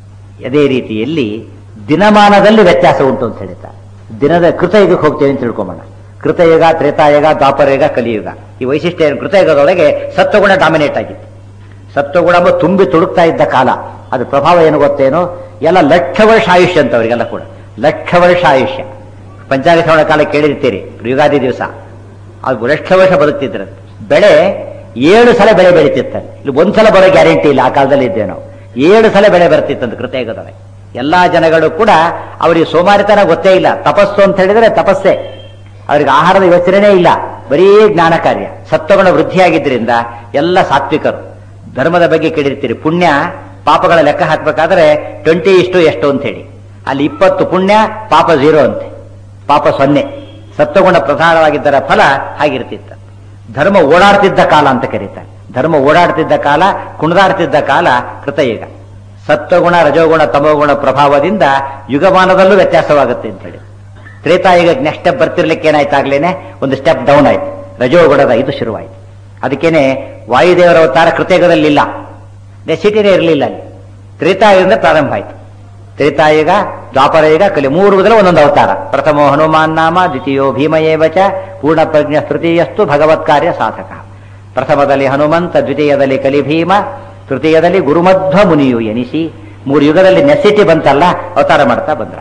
ಅದೇ ರೀತಿಯಲ್ಲಿ ದಿನಮಾನದಲ್ಲಿ ವ್ಯತ್ಯಾಸ ಉಂಟು ಅಂತ ಹೇಳ್ತಾರೆ ದಿನದ ಕೃತಯುಗಕ್ಕೆ ಹೋಗ್ತೇವೆ ಅಂತ ತಿಳ್ಕೊಂಬೋಣ ಕೃತಯುಗ ತ್ರೇತಾಯುಗ ದ್ವಾಪರಯುಗ ಕಲಿಯುಗ ಈ ವೈಶಿಷ್ಟ್ಯ ಏನು ಕೃತಯುಗದೊಳಗೆ ಸತ್ವಗುಣ ಡಾಮಿನೇಟ್ ಆಗಿತ್ತು ಸತ್ವಗುಣ ಎಂಬ ತುಂಬಿ ತುಡುಕ್ತಾ ಇದ್ದ ಕಾಲ ಅದು ಪ್ರಭಾವ ಏನು ಗೊತ್ತೇನೋ ಎಲ್ಲ ಲಕ್ಷ ವರ್ಷ ಆಯುಷ್ಯ ಅಂತ ಅವರಿಗೆಲ್ಲ ಕೂಡ ಲಕ್ಷ ವರ್ಷ ಆಯುಷ್ಯ ಪಂಚಾಂಗ ಶ್ರವಣ ಕಾಲ ಕೇಳಿರ್ತೀರಿ ಯುಗಾದಿ ದಿವಸ ಅದು ಲಕ್ಷ ವರ್ಷ ಬದುಕ್ತಿದ್ರು ಬೆಳೆ ಏಳು ಸಲ ಬೆಳೆ ಬೆಳೀತಿರ್ತಾರೆ ಇಲ್ಲಿ ಒಂದ್ಸಲ ಬರೋ ಗ್ಯಾರಂಟಿ ಇಲ್ಲ ಆ ಕಾಲದಲ್ಲಿ ಇದ್ದೇವೆ ನಾವು ಏಳು ಸಲ ಬೆಳೆ ಬರ್ತಿತ್ತಂತ ಕೃತಯುಗದೊಳಗೆ ಎಲ್ಲಾ ಜನಗಳು ಕೂಡ ಅವರಿಗೆ ಸೋಮಾರಿತನ ಗೊತ್ತೇ ಇಲ್ಲ ತಪಸ್ಸು ಅಂತ ಹೇಳಿದ್ರೆ ತಪಸ್ಸೇ ಅವರಿಗೆ ಆಹಾರದ ಯೋಚನೆ ಇಲ್ಲ ಬರೀ ಜ್ಞಾನ ಕಾರ್ಯ ಸತ್ವಗುಣ ವೃದ್ಧಿಯಾಗಿದ್ದರಿಂದ ಎಲ್ಲ ಸಾತ್ವಿಕರು ಧರ್ಮದ ಬಗ್ಗೆ ಕೇಳಿರ್ತೀರಿ ಪುಣ್ಯ ಪಾಪಗಳ ಲೆಕ್ಕ ಹಾಕ್ಬೇಕಾದ್ರೆ ಟ್ವೆಂಟಿ ಇಷ್ಟು ಎಷ್ಟು ಅಂತ ಹೇಳಿ ಅಲ್ಲಿ ಇಪ್ಪತ್ತು ಪುಣ್ಯ ಪಾಪ ಝೀರೋ ಅಂತೆ ಪಾಪ ಸೊನ್ನೆ ಸತ್ವಗುಣ ಪ್ರಧಾನವಾಗಿದ್ದರ ಫಲ ಹಾಗಿರ್ತಿತ್ತ ಧರ್ಮ ಓಡಾಡ್ತಿದ್ದ ಕಾಲ ಅಂತ ಕರೀತಾರೆ ಧರ್ಮ ಓಡಾಡ್ತಿದ್ದ ಕಾಲ ಕುಣಿದಾಡ್ತಿದ್ದ ಕಾಲ ಕೃತಯುಗ ಸತ್ವಗುಣ ರಜೋಗುಣ ತಮೋಗುಣ ಪ್ರಭಾವದಿಂದ ಯುಗಮಾನದಲ್ಲೂ ವ್ಯತ್ಯಾಸವಾಗುತ್ತೆ ಅಂತ ಹೇಳಿ ತ್ರೇತಾಯುಗಕ್ಕೆ ನೆಕ್ಸ್ಟ್ ಸ್ಟೆಪ್ ಬರ್ತಿರ್ಲಿಕ್ಕೆ ಏನಾಯ್ತಾಗ್ಲೇನೆ ಒಂದು ಸ್ಟೆಪ್ ಡೌನ್ ಆಯ್ತು ರಜೋಗುಣದ ಇದು ಶುರುವಾಯಿತು ಅದಕ್ಕೇನೆ ವಾಯುದೇವರ ಅವತಾರ ಕೃತಯುಗದಲ್ಲಿ ಇಲ್ಲ ನೆಸಿಟಿನೇ ಇರಲಿಲ್ಲ ಅಲ್ಲಿ ತ್ರೇತಾಯುಗದಿಂದ ಪ್ರಾರಂಭ ಆಯಿತು ತ್ರೇತಾಯುಗ ದ್ವಾಪರಯುಗ ಕಲಿ ಮೂರು ವಿಧದಲ್ಲಿ ಒಂದೊಂದು ಅವತಾರ ಪ್ರಥಮೋ ಹನುಮಾನ್ ನಾಮ ದ್ವಿತೀಯೋ ಭೀಮಯೇವಚ ಪೂರ್ಣ ಪ್ರಜ್ಞ ತೃತೀಯಸ್ತು ಭಗವತ್ ಕಾರ್ಯ ಸಾಧಕ ಪ್ರಥಮದಲ್ಲಿ ಹನುಮಂತ ದ್ವಿತೀಯದಲ್ಲಿ ಕಲಿಭೀಮ ತೃತೀಯದಲ್ಲಿ ಗುರುಮಧ್ವ ಮುನಿಯು ಎನಿಸಿ ಮೂರು ಯುಗದಲ್ಲಿ ನೆಸಿಟಿ ಬಂತಲ್ಲ ಅವತಾರ ಮಾಡ್ತಾ ಬಂದ್ರ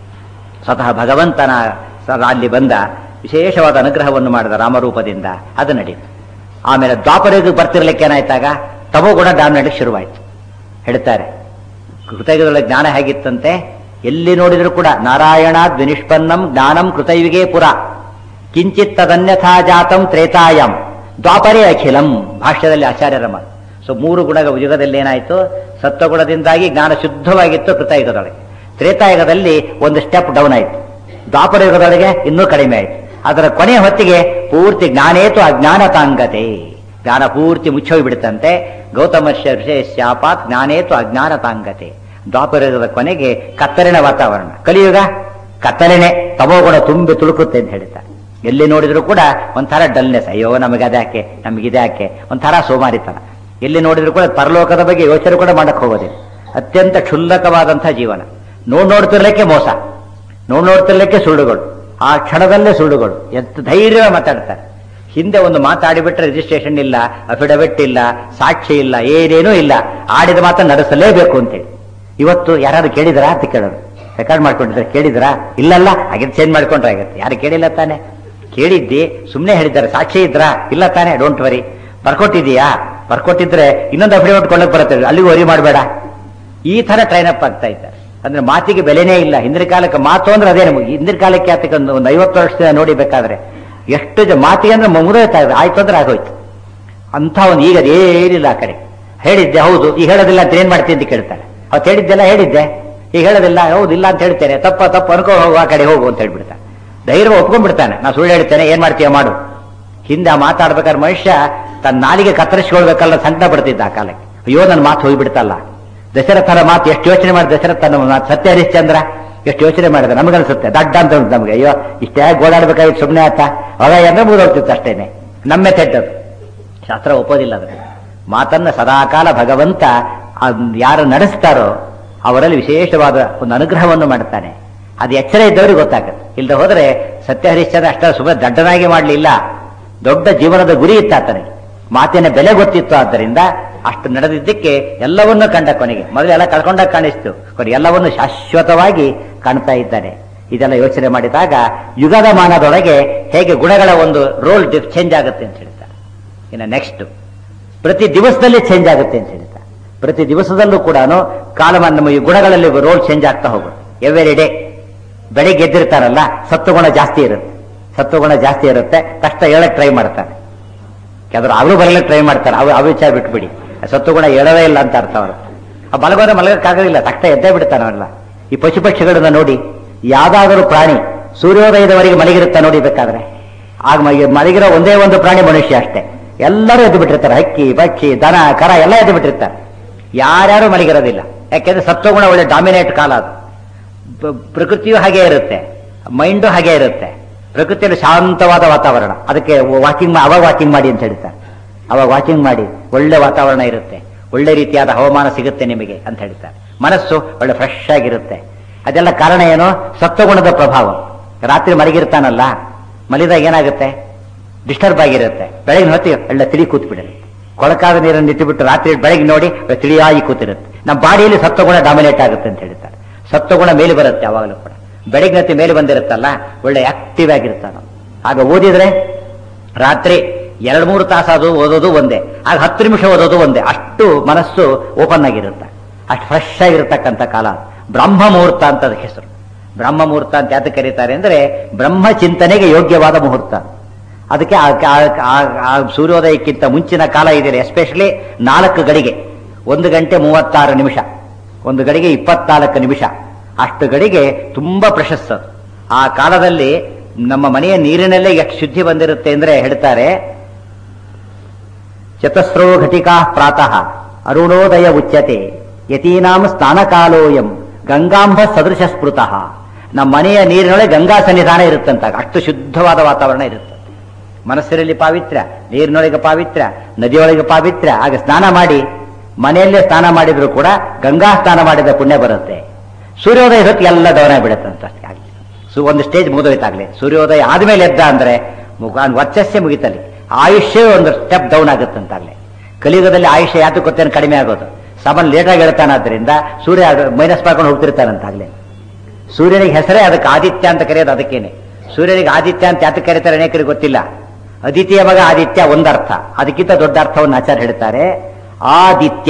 ಸ್ವತಃ ಭಗವಂತನ ಸ- ಅಲ್ಲಿ ಬಂದ ವಿಶೇಷವಾದ ಅನುಗ್ರಹವನ್ನು ಮಾಡಿದ ರಾಮರೂಪದಿಂದ ಅದು ನಡೀತು ಆಮೇಲೆ ದ್ವಾಪರಯುಗಕ್ಕೆ ಬರ್ತಿರ್ಲಿಕ್ಕೆ ಏನಾಯ್ತಾಗ ತಮೋಗುಣ ಡಾಮಿನೇಟ್ ಶುರುವಾಯಿತು ಹೇಳ್ತಾರೆ ಕೃತಯುಗದೊಳಗೆ ಜ್ಞಾನ ಹೇಗಿತ್ತಂತೆ ಎಲ್ಲಿ ನೋಡಿದ್ರು ಕೂಡ ನಾರಾಯಣ ದ್ವಿನಿಷ್ಪನ್ನಂ ಜ್ಞಾನಂ ಕೃತಯುಗೇ ಪುರ ಕಿಂಚಿತ್ ತದನ್ಯಥಾ ಜಾತಂ ತ್ರೇತಾಯಂ ದ್ವಾಪರೇ ಅಖಿಲಂ ಭಾಷ್ಯದಲ್ಲಿ ಆಚಾರ್ಯರ ಮಾತು ಸೊ ಮೂರು ಗುಣ ಯುಗದಲ್ಲಿ ಏನಾಯಿತು ಸತ್ವಗುಣದಿಂದಾಗಿ ಜ್ಞಾನ ಶುದ್ಧವಾಗಿತ್ತು ಕೃತಯುಗದೊಳಗೆ ತ್ರೇತಾಯುಗದಲ್ಲಿ ಒಂದು ಸ್ಟೆಪ್ ಡೌನ್ ಆಯಿತು ದ್ವಾಪರ ಯುಗದೊಳಗೆ ಇನ್ನೂ ಕಡಿಮೆ ಆಯಿತು ಅದರ ಕೊನೆಯ ಹೊತ್ತಿಗೆ ಪೂರ್ತಿ ಜ್ಞಾನೇತು ಅಜ್ಞಾನತಾಂಗತೆ ಜ್ಞಾನ ಪೂರ್ತಿ ಮುಚ್ಚೋಗ್ಬಿಡುತ್ತಂತೆ ಗೌತಮ ಶಾಪಾತ್ ಜ್ಞಾನೇತು ಅಜ್ಞಾನತಾಂಗತೆ ದ್ವಾಪರಯುಗದ ಕೊನೆಗೆ ಕತ್ತಲಿನ ವಾತಾವರಣ ಕಲಿಯುಗ ಕತ್ತಲೆನೆ ತಮೋಗುಣ ತುಂಬಿ ತುಳುಕುತ್ತೆ ಅಂತ ಹೇಳ್ತಾರೆ ಎಲ್ಲಿ ನೋಡಿದ್ರು ಕೂಡ ಒಂಥರ ಡಲ್ನೆಸ್ ಅಯ್ಯೋ ನಮಗೆ ಅದ್ಯಾಕೆ ನಮಗಿದ್ಯಾಕೆ ಒಂಥರ ಸೋಮಾರಿತನ ಎಲ್ಲಿ ನೋಡಿದ್ರು ಕೂಡ ಪರಲೋಕದ ಬಗ್ಗೆ ಯೋಚನೆ ಕೂಡ ಮಾಡಕ್ ಹೋಗೋದಿಲ್ಲ ಅತ್ಯಂತ ಕ್ಷುಲ್ಲಕವಾದಂತಹ ಜೀವನ ನೋಡ್ ನೋಡ್ತಿರ್ಲಿಕ್ಕೆ ಮೋಸ ನೋಡ್ ನೋಡ್ತಿರ್ಲಿಕ್ಕೆ ಸುಳ್ಳುಗಳು ಆ ಕ್ಷಣದಲ್ಲೇ ಸುಳ್ಳುಗಳು ಎಷ್ಟು ಧೈರ್ಯ ಮಾತಾಡ್ತಾರೆ ಹಿಂದೆ ಒಂದು ಮಾತಾಡಿಬಿಟ್ರೆ ರಿಜಿಸ್ಟ್ರೇಷನ್ ಇಲ್ಲ ಅಫಿಡವಿಟ್ ಇಲ್ಲ ಸಾಕ್ಷಿ ಇಲ್ಲ ಏನೇನೂ ಇಲ್ಲ ಆಡಿದ ಮಾತನ್ನು ನಡೆಸಲೇಬೇಕು ಅಂತೇಳಿ ಇವತ್ತು ಯಾರಾದ್ರು ಕೇಳಿದ್ರಾ ಅಂತ ಕೇಳೋದು ರೆಕಾರ್ಡ್ ಮಾಡ್ಕೊಂಡಿದ್ರೆ ಕೇಳಿದ್ರಾ ಇಲ್ಲಲ್ಲ ಹಾಗೆ ಚೇಂಜ್ ಮಾಡ್ಕೊಂಡ್ರೆ ಆಗತ್ತೆ ಯಾರು ಕೇಳಿಲ್ಲ ತಾನೆ ಕೇಳಿದ್ದಿ ಸುಮ್ಮನೆ ಹೇಳಿದ್ದಾರೆ ಸಾಕ್ಷಿ ಇದ್ರಾ ಇಲ್ಲ ತಾನೆ ಡೋಂಟ್ ವರಿ ಬರ್ಕೊಟ್ಟಿದೀಯಾ ಬರ್ಕೊಟ್ಟಿದ್ರೆ ಇನ್ನೊಂದು ಅಫಿಡವಿಟ್ ಕೊಳ್ಳಕ್ ಬರುತ್ತೆ ಅಲ್ಲಿಗೂ ವರಿ ಮಾಡಬೇಡ ಈ ತರ ಟ್ರೈನ್ ಅಪ್ ಆಗ್ತಾ ಇದ್ದಾರೆ ಅಂದ್ರೆ ಮಾತಿಗೆ ಬೆಲೆನೇ ಇಲ್ಲ ಹಿಂದಿನ ಕಾಲಕ್ಕೆ ಮಾತು ಅಂದ್ರೆ ಅದೇ ನಮಗೆ ಹಿಂದಿನ ಕಾಲಕ್ಕೆ ಆತಕ್ಕೆ ಒಂದು ಒಂದು ಐವತ್ತು ವರ್ಷದಿಂದ ನೋಡಿಬೇಕಾದ್ರೆ ಎಷ್ಟು ಜ ಮಾತಿಗೆ ಅಂದ್ರೆ ಮುಗಿದೋಯ್ತಾ ಇದೆ ಆಯ್ತು ಅಂದ್ರೆ ಆಗೋಯ್ತು ಅಂತ ಒಂದು ಈಗ ಏನಿಲ್ಲ ಆ ಕಡೆ ಹೇಳಿದ್ದೆ ಹೌದು ಈಗ ಹೇಳೋದಿಲ್ಲ ಅಂತ ಏನ್ ಮಾಡ್ತೀನಿ ಅಂತ ಕೇಳ್ತಾರೆ ಅವತ್ತು ಹೇಳಿದ್ದೆಲ್ಲ ಹೇಳಿದ್ದೆ ಈಗ ಹೇಳೋದಿಲ್ಲ ಹೌದು ಇಲ್ಲ ಅಂತ ಹೇಳ್ತೇನೆ ತಪ್ಪ ತಪ್ಪು ಅನ್ಕೋ ಹೋಗು ಆ ಕಡೆ ಹೋಗು ಅಂತ ಹೇಳ್ಬಿಡ್ತಾನೆ ಧೈರ್ಯ ಒಪ್ಕೊಂಡ್ಬಿಡ್ತಾನೆ ನಾ ಸುಳ್ಳು ಹೇಳ್ತೇನೆ ಏನ್ ಮಾಡ್ತೀಯ ಮಾಡು ಹಿಂದೆ ಆ ಮಾತಾಡ್ಬೇಕಾದ್ರೆ ಮನುಷ್ಯ ತನ್ನ ನಾಲಿಗೆ ಕತ್ತರಿಸ್ಕೊಳ್ಬೇಕಲ್ಲ ಸಂಕಟ ಪಡ್ತಿದ್ದ ಆ ಕಾಲಕ್ಕೆ ಅಯ್ಯೋ ನನ್ನ ಮಾತು ಹೋಗ್ಬಿಡ್ತಲ್ಲ ದಶರಥನ ಮಾತು ಎಷ್ಟು ಯೋಚನೆ ಮಾಡಿ ದಶರಥನ ಮಾತು ಸತ್ಯ ಹರಿಶ್ಚಂದ್ರ ಎಷ್ಟು ಯೋಚನೆ ಮಾಡಿದೆ ನಮಗನ್ಸುತ್ತೆ ದಡ್ಡ ಅಂತ ಉಂಟು ನಮಗೆ ಅಯ್ಯೋ ಇಷ್ಟೇ ಗೋಡಾಡ್ಬೇಕಾಗಿತ್ತು ಸುಮ್ಮನೆ ಆತ ಅವ ಅಂದ್ರೆ ಮುಗಿದೋಗ್ತಿತ್ತು ಅಷ್ಟೇನೆ ನಮ್ಮ ತೆಡ್ಡದು ಶಾಸ್ತ್ರ ಒಪ್ಪೋದಿಲ್ಲ ಅದಕ್ಕೆ ಮಾತನ್ನ ಸದಾಕಾಲ ಭಗವಂತ ಅದ್ ಯಾರು ನಡೆಸ್ತಾರೋ ಅವರಲ್ಲಿ ವಿಶೇಷವಾದ ಒಂದು ಅನುಗ್ರಹವನ್ನು ಮಾಡ್ತಾನೆ ಅದು ಎಚ್ಚರ ಇದ್ದವರಿಗೆ ಗೊತ್ತಾಗುತ್ತೆ ಇಲ್ಲದೆ ಹೋದರೆ ಸತ್ಯ ಹರಿಶ್ಚಂದ್ರ ಅಷ್ಟ ಸುಮ್ಮನೆ ದಡ್ಡನಾಗಿ ಮಾಡಲಿಲ್ಲ ದೊಡ್ಡ ಜೀವನದ ಗುರಿ ಇತ್ತು ಆತನಿಗೆ ಮಾತಿನ ಬೆಲೆ ಗೊತ್ತಿತ್ತು ಆದ್ದರಿಂದ ಅಷ್ಟು ನಡೆದಿದ್ದಕ್ಕೆ ಎಲ್ಲವನ್ನೂ ಕಂಡ ಕೊನೆಗೆ ಮೊದಲೆಲ್ಲ ಕಳ್ಕೊಂಡಾಗ ಕಾಣಿಸ್ತು ಕೊನೆ ಎಲ್ಲವನ್ನು ಶಾಶ್ವತವಾಗಿ ಕಾಣ್ತಾ ಇದ್ದಾನೆ ಇದೆಲ್ಲ ಯೋಚನೆ ಮಾಡಿದಾಗ ಯುಗದ ಮಾನದೊಳಗೆ ಹೇಗೆ ಗುಣಗಳ ಒಂದು ರೋಲ್ ಚೇಂಜ್ ಆಗುತ್ತೆ ಅಂತ ಹೇಳ್ತಾರೆ ಇನ್ನು ನೆಕ್ಸ್ಟ್ ಪ್ರತಿ ದಿವಸದಲ್ಲಿ ಚೇಂಜ್ ಆಗುತ್ತೆ ಅಂತ ಹೇಳ್ತಾರೆ ಪ್ರತಿ ದಿವಸದಲ್ಲೂ ಕೂಡ ಕಾಲಮಾನ ನಮ್ಮ ಈ ಗುಣಗಳಲ್ಲಿ ರೋಲ್ ಚೇಂಜ್ ಆಗ್ತಾ ಹೋಗುತ್ತೆ ಎವ್ರಿ ಡೇ ಬೆಳಿಗ್ಗೆ ಎದ್ದಿರ್ತಾರಲ್ಲ ಸತ್ವಗುಣ ಜಾಸ್ತಿ ಇರುತ್ತೆ ಸತ್ವಗುಣ ಜಾಸ್ತಿ ಇರುತ್ತೆ ಕಷ್ಟ ಹೇಳಕ್ ಟ್ರೈ ಮಾಡ್ತಾರೆ ಯಾವ್ದಾದ್ರು ಆಗಲೂ ಬರಲಿಕ್ಕೆ ಟ್ರೈ ಮಾಡ್ತಾರೆ ಅವು ಅವು ವಿಚಾರ ಬಿಟ್ಬಿಡಿ ಸತ್ವಗುಣ ಹೇಳೋದೇ ಇಲ್ಲ ಅಂತ ಅರ್ಥ ಅವರು ಆ ಮಲಗೋದ್ರೆ ಮಲಗಕ್ಕಾಗೋದಿಲ್ಲ ತಕ್ಷಣ ಎದ್ದೇ ಬಿಡ್ತಾನೆ ಅವೆಲ್ಲ ಈ ಪಶು ಪಕ್ಷಿಗಳನ್ನ ನೋಡಿ ಯಾವ್ದಾದರೂ ಪ್ರಾಣಿ ಸೂರ್ಯೋದಯದವರೆಗೆ ಮಲಗಿರುತ್ತಾ ನೋಡಿ ಬೇಕಾದ್ರೆ ಆಗ ಮ- ಮಲಗಿರೋ ಒಂದೇ ಒಂದು ಪ್ರಾಣಿ ಮನುಷ್ಯ ಅಷ್ಟೇ ಎಲ್ಲರೂ ಎದ್ದು ಬಿಟ್ಟಿರ್ತಾರೆ ಹಕ್ಕಿ ಪಕ್ಷಿ ದನ ಕರ ಎಲ್ಲ ಎದ್ದು ಬಿಟ್ಟಿರ್ತಾರೆ ಯಾರ್ಯಾರು ಮಲಗಿರೋದಿಲ್ಲ ಯಾಕೆಂದ್ರೆ ಸತ್ವಗುಣ ಒಳ್ಳೆ ಡಾಮಿನೇಟ್ ಕಾಲ ಅದು ಪ್ರ- ಪ್ರಕೃತಿಯು ಹಾಗೆ ಇರುತ್ತೆ ಮೈಂಡು ಹಾಗೆ ಇರುತ್ತೆ ಪ್ರಕೃತಿಯಲ್ಲಿ ಶಾಂತವಾದ ವಾತಾವರಣ ಅದಕ್ಕೆ ವಾಕಿಂಗ್ ಅವಾಗ ವಾಕಿಂಗ್ ಮಾಡಿ ಅಂತ ಹೇಳ್ತಾರೆ ಅವಾಗ ವಾಕಿಂಗ್ ಮಾಡಿ ಒಳ್ಳೆ ವಾತಾವರಣ ಇರುತ್ತೆ ಒಳ್ಳೆ ರೀತಿಯಾದ ಹವಾಮಾನ ಸಿಗುತ್ತೆ ನಿಮಗೆ ಅಂತ ಹೇಳ್ತಾರೆ ಮನಸ್ಸು ಒಳ್ಳೆ ಫ್ರೆಶ್ ಆಗಿರುತ್ತೆ ಅದೆಲ್ಲ ಕಾರಣ ಏನು ಸತ್ವಗುಣದ ಪ್ರಭಾವ ರಾತ್ರಿ ಮಲಗಿರ್ತಾನಲ್ಲ ಮಲಿದಾಗ ಏನಾಗುತ್ತೆ ಡಿಸ್ಟರ್ಬ್ ಆಗಿರುತ್ತೆ ಬೆಳಗಿನ ಹೊತ್ತಿಗೆ ಒಳ್ಳೆ ತಿಳಿ ಕೂತ್ಬಿಡುತ್ತೆ ಕೊಳಕಾದ ನೀರನ್ನು ಇಟ್ಟುಬಿಟ್ಟು ರಾತ್ರಿ ಬೆಳಗ್ಗೆ ನೋಡಿ ತಿಳಿಯಾಗಿ ಕೂತಿರುತ್ತೆ ನಮ್ಮ ಬಾಡಿಯಲ್ಲಿ ಸತ್ವಗುಣ ಡಾಮಿನೇಟ್ ಆಗುತ್ತೆ ಅಂತ ಹೇಳ್ತಾರೆ ಸತ್ವಗುಣ ಮೇಲೆ ಬರುತ್ತೆ ಯಾವಾಗಲೂ ಕೂಡ ಬೆಳಗ್ಗೆ ಹೊತ್ತಿ ಮೇಲೆ ಬಂದಿರುತ್ತಲ್ಲ ಒಳ್ಳೆ ಆಕ್ಟಿವ್ ಆಗಿರ್ತಾನೆ ಆಗ ಓದಿದ್ರೆ ರಾತ್ರಿ ಎರಡು ಮೂರು ತಾಸು ಅದು ಓದೋದು ಒಂದೇ ಆಗ ಹತ್ತು ನಿಮಿಷ ಓದೋದು ಒಂದೇ ಅಷ್ಟು ಮನಸ್ಸು ಓಪನ್ ಆಗಿರುತ್ತೆ ಅಷ್ಟು ಫ್ರೆಶ್ ಆಗಿರತಕ್ಕಂಥ ಕಾಲ ಬ್ರಹ್ಮ ಮುಹೂರ್ತ ಅಂತ ಅದಕ್ಕೆ ಹೆಸರು ಬ್ರಹ್ಮ ಮುಹೂರ್ತ ಅಂತ ಯಾತಕ್ಕೆ ಕರೀತಾರೆ ಅಂದ್ರೆ ಬ್ರಹ್ಮ ಚಿಂತನೆಗೆ ಯೋಗ್ಯವಾದ ಮುಹೂರ್ತ ಅದಕ್ಕೆ ಆ- ಆ- ಆ- ಆ ಸೂರ್ಯೋದಯಕ್ಕಿಂತ ಮುಂಚಿನ ಕಾಲ ಇದೆ ಎಸ್ಪೆಷಲಿ ನಾಲ್ಕು ಗಡಿಗೆ ಒಂದು ಗಂಟೆ ಮೂವತ್ತಾರು ನಿಮಿಷ ಒಂದು ಗಡಿಗೆ ಇಪ್ಪತ್ನಾಲ್ಕು ನಿಮಿಷ ಅಷ್ಟು ಗಡಿಗೆ ತುಂಬಾ ಪ್ರಶಸ್ತ ಅದು. ಆ ಕಾಲದಲ್ಲಿ ನಮ್ಮ ಮನೆಯ ನೀರಿನಲ್ಲೇ ಎಷ್ಟು ಶುದ್ಧಿ ಬಂದಿರುತ್ತೆ ಅಂದ್ರೆ ಹೇಳ್ತಾರೆ ಚತಸ್ರೋ ಘಟಿಕಾ ಪ್ರಾತಃ ಅರುಣೋದಯ ಉಚ್ಯತೆ ಯತೀನಾಂ ಸ್ನಾನಕಾಲೋಯಂ ಗಂಗಾಂಬ ಸದೃಶ ಸ್ಮೃತಃ ನಮ್ಮ ಮನೆಯ ನೀರಿನೊಳಗೆ ಗಂಗಾ ಸನ್ನಿಧಾನ ಇರುತ್ತಂತ ಅಷ್ಟು ಶುದ್ಧವಾದ ವಾತಾವರಣ ಇರುತ್ತೆ ಮನಸ್ಸಿನಲ್ಲಿ ಪಾವಿತ್ರ್ಯ ನೀರಿನೊಳಗೆ ಪಾವಿತ್ರ್ಯ ನದಿಯೊಳಗೆ ಪಾವಿತ್ರ್ಯ ಆಗ ಸ್ನಾನ ಮಾಡಿ ಮನೆಯಲ್ಲೇ ಸ್ನಾನ ಮಾಡಿದ್ರು ಕೂಡ ಗಂಗಾ ಸ್ನಾನ ಮಾಡಿದ ಪುಣ್ಯ ಬರುತ್ತೆ ಸೂರ್ಯೋದಯ ಹೊತ್ತು ಎಲ್ಲ ಡೌನ್ ಆಗಿಬಿಡುತ್ತೆ ಅಷ್ಟೇ ಆಗ್ಲಿ ಸೊ ಒಂದು ಸ್ಟೇಜ್ ಮುಗಿದೋಯ್ತಾಗ್ಲಿ ಸೂರ್ಯೋದಯ ಆದ್ಮೇಲೆ ಎದ್ದ ಅಂದ್ರೆ ಮುಗ ವರ್ಚಸ್ಸೇ ಮುಗಿತಲ್ಲಿ ಆಯುಷ್ಯ ಒಂದು ಸ್ಟೆಪ್ ಡೌನ್ ಆಗುತ್ತಂತಾಗ್ಲಿ ಕಲಿಯುಗದಲ್ಲಿ ಆಯುಷ್ಯ ಯಾತಕ್ಕೆ ಗೊತ್ತೇನು ಕಡಿಮೆ ಆಗೋದು ಸಾಮಾನ್ಯ ಲೇಟಾಗಿ ಹೇಳ್ತಾನಾದ್ರಿಂದ ಸೂರ್ಯ ಮೈನಸ್ ಮಾಡ್ಕೊಂಡು ಹೋಗ್ತಿರ್ತಾನಂತಾಗ್ಲಿ ಸೂರ್ಯನಿಗೆ ಹೆಸರೇ ಅದಕ್ಕೆ ಆದಿತ್ಯ ಅಂತ ಕರೆಯೋದು ಅದಕ್ಕೇನೆ ಸೂರ್ಯನಿಗೆ ಆದಿತ್ಯ ಅಂತ ಯಾತಕ್ಕೆ ಕರೀತಾರೆ ಅನೇಕರಿಗೆ ಗೊತ್ತಿಲ್ಲ ಅದಿತಿಯ ಮಗ ಆದಿತ್ಯ ಒಂದರ್ಥ ಅದಕ್ಕಿಂತ ದೊಡ್ಡ ಅರ್ಥವನ್ನು ಆಚಾರ್ಯ ಹೇಳ್ತಾರೆ ಆದಿತ್ಯ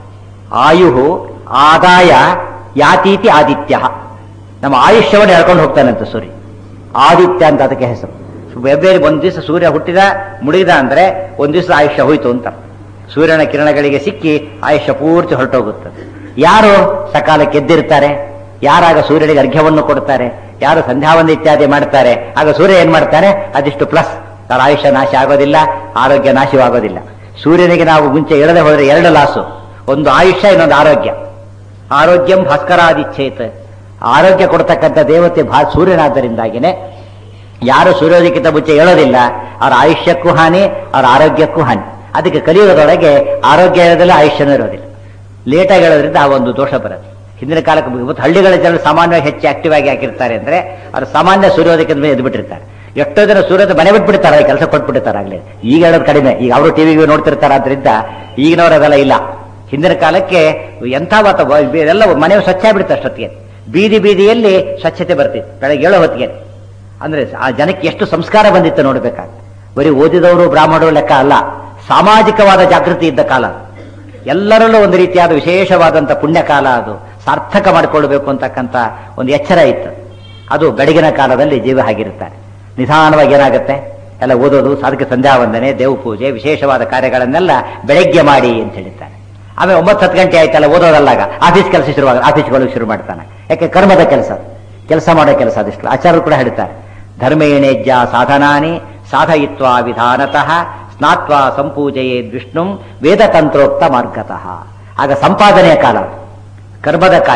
ಆಯು ಆದಾಯ ಯಾತೀತಿ ಆದಿತ್ಯ ನಮ್ಮ ಆಯುಷ್ಯವನ್ನು ಹೇಳ್ಕೊಂಡು ಹೋಗ್ತಾನಂತೆ ಸೂರ್ಯ ಆದಿತ್ಯ ಅಂತ ಅದಕ್ಕೆ ಹೆಸರು ಬೇರೆ ಒಂದ್ ದಿವಸ ಸೂರ್ಯ ಹುಟ್ಟಿದ ಮುಡಿದ ಅಂದ್ರೆ ಒಂದ್ ದಿವಸ ಆಯುಷ್ಯ ಹೋಯ್ತು ಅಂತ ಸೂರ್ಯನ ಕಿರಣಗಳಿಗೆ ಸಿಕ್ಕಿ ಆಯುಷ್ಯ ಪೂರ್ತಿ ಹೊರಟೋಗುತ್ತೆ ಯಾರು ಸಕಾಲಕ್ಕೆ ಎದ್ದಿರ್ತಾರೆ ಯಾರಾಗ ಸೂರ್ಯನಿಗೆ ಅರ್ಘ್ಯವನ್ನು ಕೊಡ್ತಾರೆ ಯಾರು ಸಂಧ್ಯಾವಂದ ಇತ್ಯಾದಿ ಮಾಡ್ತಾರೆ ಆಗ ಸೂರ್ಯ ಏನ್ ಮಾಡ್ತಾನೆ ಅದಿಷ್ಟು ಪ್ಲಸ್ তার ಆಯುಷ್ಯ ನಾಶ ಆಗೋದಿಲ್ಲ ಆರೋಗ್ಯ ನಾಶವಾಗೋದಿಲ್ಲ ಸೂರ್ಯನಿಗೆ ನಾವು ಮುಂಚೆ ಎಳದೆ ಹೋದ್ರೆ ಎರಡು ಲಾಸು ಒಂದು ಆಯುಷ್ಯ ಇನ್ನೊಂದು ಆರೋಗ್ಯ ಆರೋಗ್ಯಂ ಭಾಸ್ಕರಾದಿಚ್ಛೇತ್ ಆರೋಗ್ಯ ಕೊಡ್ತಕ್ಕಂಥ ದೇವತೆ ಭಾ ಸೂರ್ಯನಾದ್ದರಿಂದಾಗಿನೇ ಯಾರು ಸೂರ್ಯೋದಯಕ್ಕಿಂತ ಮುಂಚೆ ಹೇಳೋದಿಲ್ಲ ಅವರ ಆಯುಷ್ಯಕ್ಕೂ ಹಾನಿ ಅವರ ಆರೋಗ್ಯಕ್ಕೂ ಹಾನಿ ಅದಕ್ಕೆ ಕಲಿಯುಗದೊಳಗೆ ಆರೋಗ್ಯ ಇರೋದಿಲ್ಲ ಆಯುಷ್ಯನೂ ಇರೋದಿಲ್ಲ ಲೇಟಾಗಿ ಹೇಳೋದ್ರಿಂದ ಆ ಒಂದು ದೋಷ ಬರುತ್ತೆ ಹಿಂದಿನ ಕಾಲಕ್ಕೆ ಇವತ್ತು ಹಳ್ಳಿಗಳ ಜನರು ಸಾಮಾನ್ಯವಾಗಿ ಹೆಚ್ಚು ಆಕ್ಟಿವ್ ಆಗಿ ಹಾಕಿರ್ತಾರೆ ಅಂದ್ರೆ ಅವರು ಸಾಮಾನ್ಯ ಸೂರ್ಯೋದಯಕ್ಕೆ ಮೇಲೆ ಎದ್ದು ಬಿಟ್ಟಿರ್ತಾರೆ ಎಷ್ಟೋ ಜನ ಸೂರ್ಯೋದಯ ಮನೆ ಬಿಟ್ಬಿಡ್ತಾರೆ ಕೆಲಸ ಕೊಟ್ಬಿಟ್ಟಿರ್ತಾರೆ ಆಗ್ಲೇ ಈಗ ಹೇಳೋದು ಕಡಿಮೆ ಈಗ ಅವರು ಟಿವಿಗೆ ನೋಡ್ತಿರ್ತಾರೆ ಆದ್ರಿಂದ ಈಗಿನವರು ಅದೆಲ್ಲ ಇಲ್ಲ ಹಿಂದಿನ ಕಾಲಕ್ಕೆ ಎಂಥ ವಾತ ಎಲ್ಲ ಮನೆ ಸ್ವಚ್ಛ ಬಿಡುತ್ತೆ ಅಷ್ಟೊತ್ತಿಗೆ ಬೀದಿ ಬೀದಿಯಲ್ಲಿ ಸ್ವಚ್ಛತೆ ಬರ್ತಿತ್ತು ಬೆಳಗ್ಗೆ ಏಳೋ ಹೊತ್ತಿಗೆ ಅಂದ್ರೆ ಆ ಜನಕ್ಕೆ ಎಷ್ಟು ಸಂಸ್ಕಾರ ಬಂದಿತ್ತು ನೋಡ್ಬೇಕಾದ್ರೆ ಬರೀ ಓದಿದವರು ಬ್ರಾಹ್ಮಣರು ಲೆಕ್ಕ ಅಲ್ಲ ಸಾಮಾಜಿಕವಾದ ಜಾಗೃತಿ ಇದ್ದ ಕಾಲ ಅದು. ಎಲ್ಲರಲ್ಲೂ ಒಂದು ರೀತಿಯಾದ ವಿಶೇಷವಾದಂಥ ಪುಣ್ಯ ಕಾಲ ಅದು ಸಾರ್ಥಕ ಮಾಡಿಕೊಳ್ಬೇಕು ಅಂತಕ್ಕಂಥ ಒಂದು ಎಚ್ಚರ ಇತ್ತು ಅದು ಬೆಳಗಿನ ಕಾಲದಲ್ಲಿ ಜೀವ ಹಾಗಿರುತ್ತಾರೆ ನಿಧಾನವಾಗಿ ಏನಾಗುತ್ತೆ ಎಲ್ಲ ಓದೋದು ಅದಕ್ಕೆ ಸಂಧ್ಯಾ ವಂದನೆ ದೇವ ಪೂಜೆ ವಿಶೇಷವಾದ ಕಾರ್ಯಗಳನ್ನೆಲ್ಲ ಬೆಳಗ್ಗೆ ಮಾಡಿ ಅಂತ ಹೇಳಿದ್ದಾರೆ ಆಮೇಲೆ ಒಂಬತ್ತು ಹತ್ತು ಗಂಟೆ ಆಯ್ತಲ್ಲ ಓದೋದಲ್ಲಾಗ ಆಫೀಸ್ ಕೆಲಸ ಶುರುವಾಗ ಆಫೀಸ್ಗಳು ಶುರು ಮಾಡ್ತಾನೆ ಯಾಕೆ ಕರ್ಮದ ಕೆಲಸ ಕೆಲಸ ಮಾಡೋ ಕೆಲಸ ಅದಿಷ್ಟು ಆಚಾರ್ಯರು ಕೂಡ ಹೇಳ್ತಾರೆ ಧರ್ಮೇಣೇಜ್ಯ ಸಾಧನಾನಿ ಸಾಧಯಿತ್ವ ವಿಧಾನತಃ ಸ್ನಾತ್ವ ಸಂಪೂಜೆಯೇ ವಿಷ್ಣು ವೇದತಂತ್ರೋಕ್ತ ಮಾರ್ಗತಃ ಆಗ ಸಂಪಾದನೆಯ ಕಾಲ ಕರ್ಮದ ಕಾರ್ಯ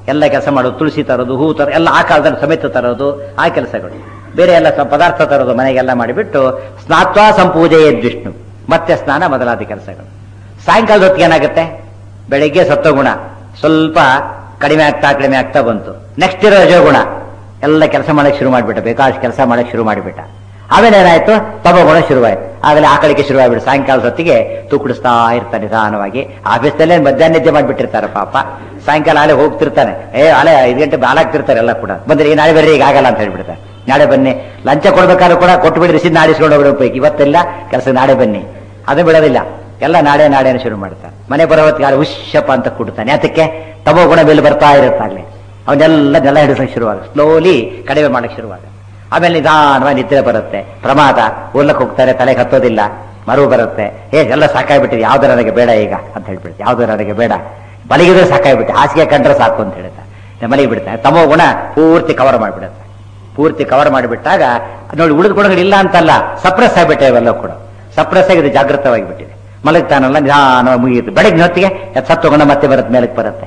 ಎಲ್ಲ ಕೆಲಸ ಮಾಡೋದು ತುಳಸಿ ತರೋದು ಹೂ ತರ ಎಲ್ಲ ಆ ಕಾಲದಲ್ಲಿ ಸಮೇತ ತರೋದು ಆ ಕೆಲಸಗಳು ಬೇರೆ ಎಲ್ಲ ಸ- ಪದಾರ್ಥ ತರೋದು ಮನೆಗೆಲ್ಲ ಮಾಡಿಬಿಟ್ಟು ಸ್ನಾತ್ವಾ ಸಂಪೂಜೆಯೇ ವಿಷ್ಣು ಮತ್ತೆ ಸ್ನಾನ ಮೊದಲಾದ ಕೆಲಸಗಳು ಸಾಯಂಕಾಲದ ಹೊತ್ತಿಗೆ ಏನಾಗುತ್ತೆ ಬೆಳಿಗ್ಗೆ ಸತ್ವಗುಣ ಸ್ವಲ್ಪ ಕಡಿಮೆ ಆಗ್ತಾ ಕಡಿಮೆ ಆಗ್ತಾ ಬಂತು ನೆಕ್ಸ್ಟ್ ಇರೋ ರಜೋಗುಣ ಎಲ್ಲ ಕೆಲಸ ಮಾಡಕ್ಕೆ ಶುರು ಮಾಡಿಬಿಟ್ಟ ಬೇಕಾದಷ್ಟು ಕೆಲಸ ಮಾಡಕ್ಕೆ ಶುರು ಮಾಡಿಬಿಟ್ಟ ಆಮೇಲೆ ಏನಾಯ್ತು ತಮಗುಣ ಶುರುವಾಯ್ತು ಆಗಲೇ ಆ ಕಡೆಗೆ ಶುರುವಾಗ್ಬಿಟ್ಟು ಸಾಯಂಕಾಲದ ಹೊತ್ತಿಗೆ ತೂಕಡಿಸ್ತಾ ಇರ್ತಾನೆ ನಿಧಾನವಾಗಿ ಆಫೀಸ್ನಲ್ಲೇ ಮಧ್ಯಾಹ್ನ ನಿದ್ದೆ ಮಾಡಿಬಿಟ್ಟಿರ್ತಾರೆ ಪಾಪ ಸಾಯಂಕಾಲ ಆಲೆ ಹೋಗ್ತಿರ್ತಾನೆ ಏ ಆಲೆ ಐದು ಗಂಟೆ ಬಾಲಾಗ್ತಿರ್ತಾರೆ ಎಲ್ಲ ಕೂಡ ಬಂದ್ರೆ ಈ ನಾಳೆ ಬರ್ರಿ ಈಗ ಆಗಲ್ಲ ಅಂತ ಹೇಳ್ಬಿಡ್ತಾರೆ ನಾಳೆ ಬನ್ನಿ ಲಂಚ ಕೊಡ್ಬೇಕಾದ್ರೂ ಕೂಡ ಕೊಟ್ಟು ಬಿಡಿ ರಿಸೀದ್ ನಾಡಿಸ್ಕೊಂಡು ಹೋಗ್ಬೇಕು ಇವತ್ತೆಲ್ಲ ಕೆಲಸ ನಾಳೆ ಬನ್ನಿ ಅದು ಬಿಡೋದಿಲ್ಲ ಎಲ್ಲ ನಾಳೆ ನಾಳೆನ ಶುರು ಮಾಡ್ತಾರೆ ಮನೆ ಬರೋ ಹೊತ್ತಿಗೆ ಆಲೆ ಹುಷಪ್ಪ ಅಂತ ಕೊಡ್ತಾನೆ ಅದಕ್ಕೆ ತಮೋ ಗುಣ ಮೇಲೆ ಬರ್ತಾ ಇರುತ್ತಾಗ್ಲೇ ಅವನ್ನೆಲ್ಲ ನೆಲ ಹಿಡಿಸೋಕೆ ಶುರುವಾಗ ಸ್ಲೋಲಿ ಕಡಿಮೆ ಮಾಡಕ್ಕೆ ಶುರುವಾಗ ಆಮೇಲೆ ನಿಧಾನವಾಗಿ ನಿದ್ರೆ ಬರುತ್ತೆ ಪ್ರಮಾದ ಓದ್ಲಕ್ಕೆ ಹೋಗ್ತಾರೆ ತಲೆಗೆ ಹತ್ತೋದಿಲ್ಲ ಮರು ಬರುತ್ತೆ ಏ ಎಲ್ಲ ಸಾಕಾಗ್ಬಿಟ್ಟಿದೆ ಯಾವ್ದು ನನಗೆ ಬೇಡ ಈಗ ಅಂತ ಹೇಳ್ಬಿಡುತ್ತೆ ಯಾವ್ದು ನನಗೆ ಬೇಡ ಮಲಗಿದ್ರೆ ಸಾಕಾಗ್ಬಿಟ್ಟು ಹಾಸಿಗೆ ಕಂಡ್ರೆ ಸಾಕು ಅಂತ ಹೇಳ್ತಾರೆ ಮಲಗಿ ಬಿಡ್ತಾರೆ ತಮೋ ಗುಣ ಪೂರ್ತಿ ಕವರ್ ಮಾಡಿಬಿಡುತ್ತೆ ಪೂರ್ತಿ ಕವರ್ ಮಾಡಿಬಿಟ್ಟಾಗ ನೋಡಿ ಉಳಿದ ಗುಣಗಳು ಇಲ್ಲ ಅಂತಲ್ಲ ಸಪ್ರೆಸ್ ಆಗಿಬಿಟ್ಟೆ ಇವೆಲ್ಲ ಕೂಡ ಸಪ್ರೆಸ್ ಆಗಿದೆ ಜಾಗೃತವಾಗಿ ಬಿಟ್ಟಿದೆ ಮಲಗ್ತಾನಲ್ಲ ನಿಧಾನವಾಗಿ ಮುಗಿಯುತ್ತೆ ಬೆಳಗ್ಗೆ ಹೊತ್ತಿಗೆ ಅದು ಸತ್ವ ಗುಣ ಮತ್ತೆ ಬರುತ್ತೆ ಮೇಲಕ್ಕೆ ಬರುತ್ತೆ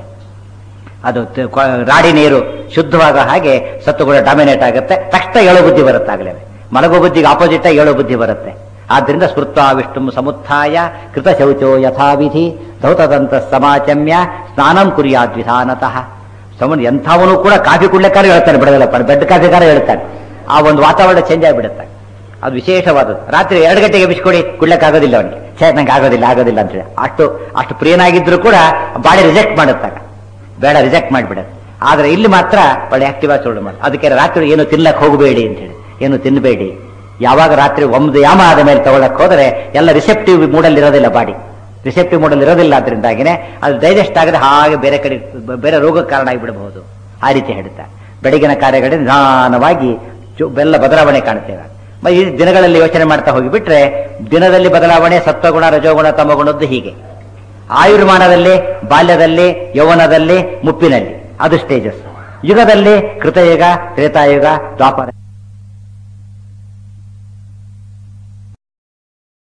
ಅದು ತ- ಕೊ- ರಾಡಿ ನೀರು ಶುದ್ಧವಾಗೋ ಹಾಗೆ ಸತ್ತುಗುಣ ಡಾಮಿನೇಟ್ ಆಗುತ್ತೆ ತಕ್ಷಣ ಏಳೋ ಬುದ್ಧಿ ಬರುತ್ತೆ ಆಗ್ಲೇ ಮಲಗೋ ಬುದ್ಧಿಗೆ ಆಪೋಸಿಟ್ ಆಗಿ ಏಳೋ ಬುದ್ಧಿ ಬರುತ್ತೆ ಆದ್ರಿಂದ ಸ್ಮೃತ್ವ ವಿಷ್ಣು ಸಮುತ್ಥಾಯ ಕೃತ ಶೌಚೋ ಯಥಾವಿಧಿ ಧೌತದಂತ ಸಮಾಚಮ್ಯ ಸ್ನಾನಂ ಕುರಿಯಾದ್ ವಿಧಾನತಃ ಸಮನ್ ಎಂಥವನು ಕೂಡ ಕಾಫಿ ಕುಡ್ಲಿಕ್ಕಾರ ಹೇಳ್ತಾನೆ ಬಿಡೋದಿಲ್ಲಪ್ಪ ಬೆಡ್ ಕಾಫಿಗಾರ ಹೇಳ್ತಾನೆ ಆ ಒಂದು ವಾತಾವರಣ ಚೇಂಜ್ ಆಗಿಬಿಡುತ್ತೆ ಅದು ವಿಶೇಷವಾದದ್ದು ರಾತ್ರಿ ಎರಡು ಗಂಟೆಗೆ ಬಿಸ್ಕೊಡಿ ಕುಡ್ಲಿಕ್ಕಾಗೋದಿಲ್ಲ ಅವನಿಗೆ ಛೇ ನಂಗೆ ಆಗೋದಿಲ್ಲ ಆಗೋದಿಲ್ಲ ಅಂತ ಹೇಳಿ ಅಷ್ಟು ಅಷ್ಟು ಪ್ರಿಯನಾಗಿದ್ರು ಕೂಡ ಬಾಡಿ ರಿಜೆಕ್ಟ್ ಮಾಡುತ್ತಾಗ ಬೇಡ ರಿಜೆಕ್ಟ್ ಮಾಡಿಬಿಡುತ್ತೆ ಆದ್ರೆ ಇಲ್ಲಿ ಮಾತ್ರ ಒಳ್ಳೆ ಆಕ್ಟಿವ್ ಆಗಿ ಸುಳ್ಳು ಮಾಡಿ ಅದಕ್ಕೆ ರಾತ್ರಿ ಏನು ತಿನ್ನಕ್ ಹೋಗಬೇಡಿ ಅಂತ ಹೇಳಿ ಏನು ತಿನ್ನಬೇಡಿ ಯಾವಾಗ ರಾತ್ರಿ ಒಂದು ಯಾಮ ಆದ ಮೇಲೆ ತಗೊಳಕ್ ಹೋದರೆ ಎಲ್ಲ ರಿಸೆಪ್ಟಿವ್ ಮೂಡಲ್ಲಿ ಇರೋದಿಲ್ಲ ಬಾಡಿ ರಿಸೆಪ್ಟಿವ್ ಮೂಡಲ್ಲಿ ಇರೋದಿಲ್ಲ ಅದರಿಂದಾಗಿನೇ ಅದು ಡೈಜೆಸ್ಟ್ ಆಗದೆ ಹಾಗೆ ಬೇರೆ ಕಡೆ ಬೇರೆ ರೋಗಕ್ಕೆ ಕಾರಣ ಆಗಿಬಿಡಬಹುದು ಆ ರೀತಿ ಹೇಳ್ತಾರೆ ಬೆಳಗಿನ ಕಾರ್ಯಗಳಿಗೆ ನಿಧಾನವಾಗಿ ಚು- ಬೆಲ್ಲ ಬದಲಾವಣೆ ಕಾಣ್ತೇವೆ ಮ- ಈ ದಿನಗಳಲ್ಲಿ ಯೋಚನೆ ಮಾಡ್ತಾ ಹೋಗಿಬಿಟ್ರೆ ದಿನದಲ್ಲಿ ಬದಲಾವಣೆ ಸತ್ವಗುಣ ರಜೋಗುಣ ತಮಗುಣದ್ದು ಹೀಗೆ ಆಯುರ್ಮಾನದಲ್ಲಿ ಬಾಲ್ಯದಲ್ಲಿ ಯೌವನದಲ್ಲಿ ಮುಪ್ಪಿನಲ್ಲಿ ಅದು ಸ್ಟೇಜಸ್ ಯುಗದಲ್ಲಿ ಕೃತಯುಗ ತ್ರೇತಾಯುಗ ದ್ವಾಪರ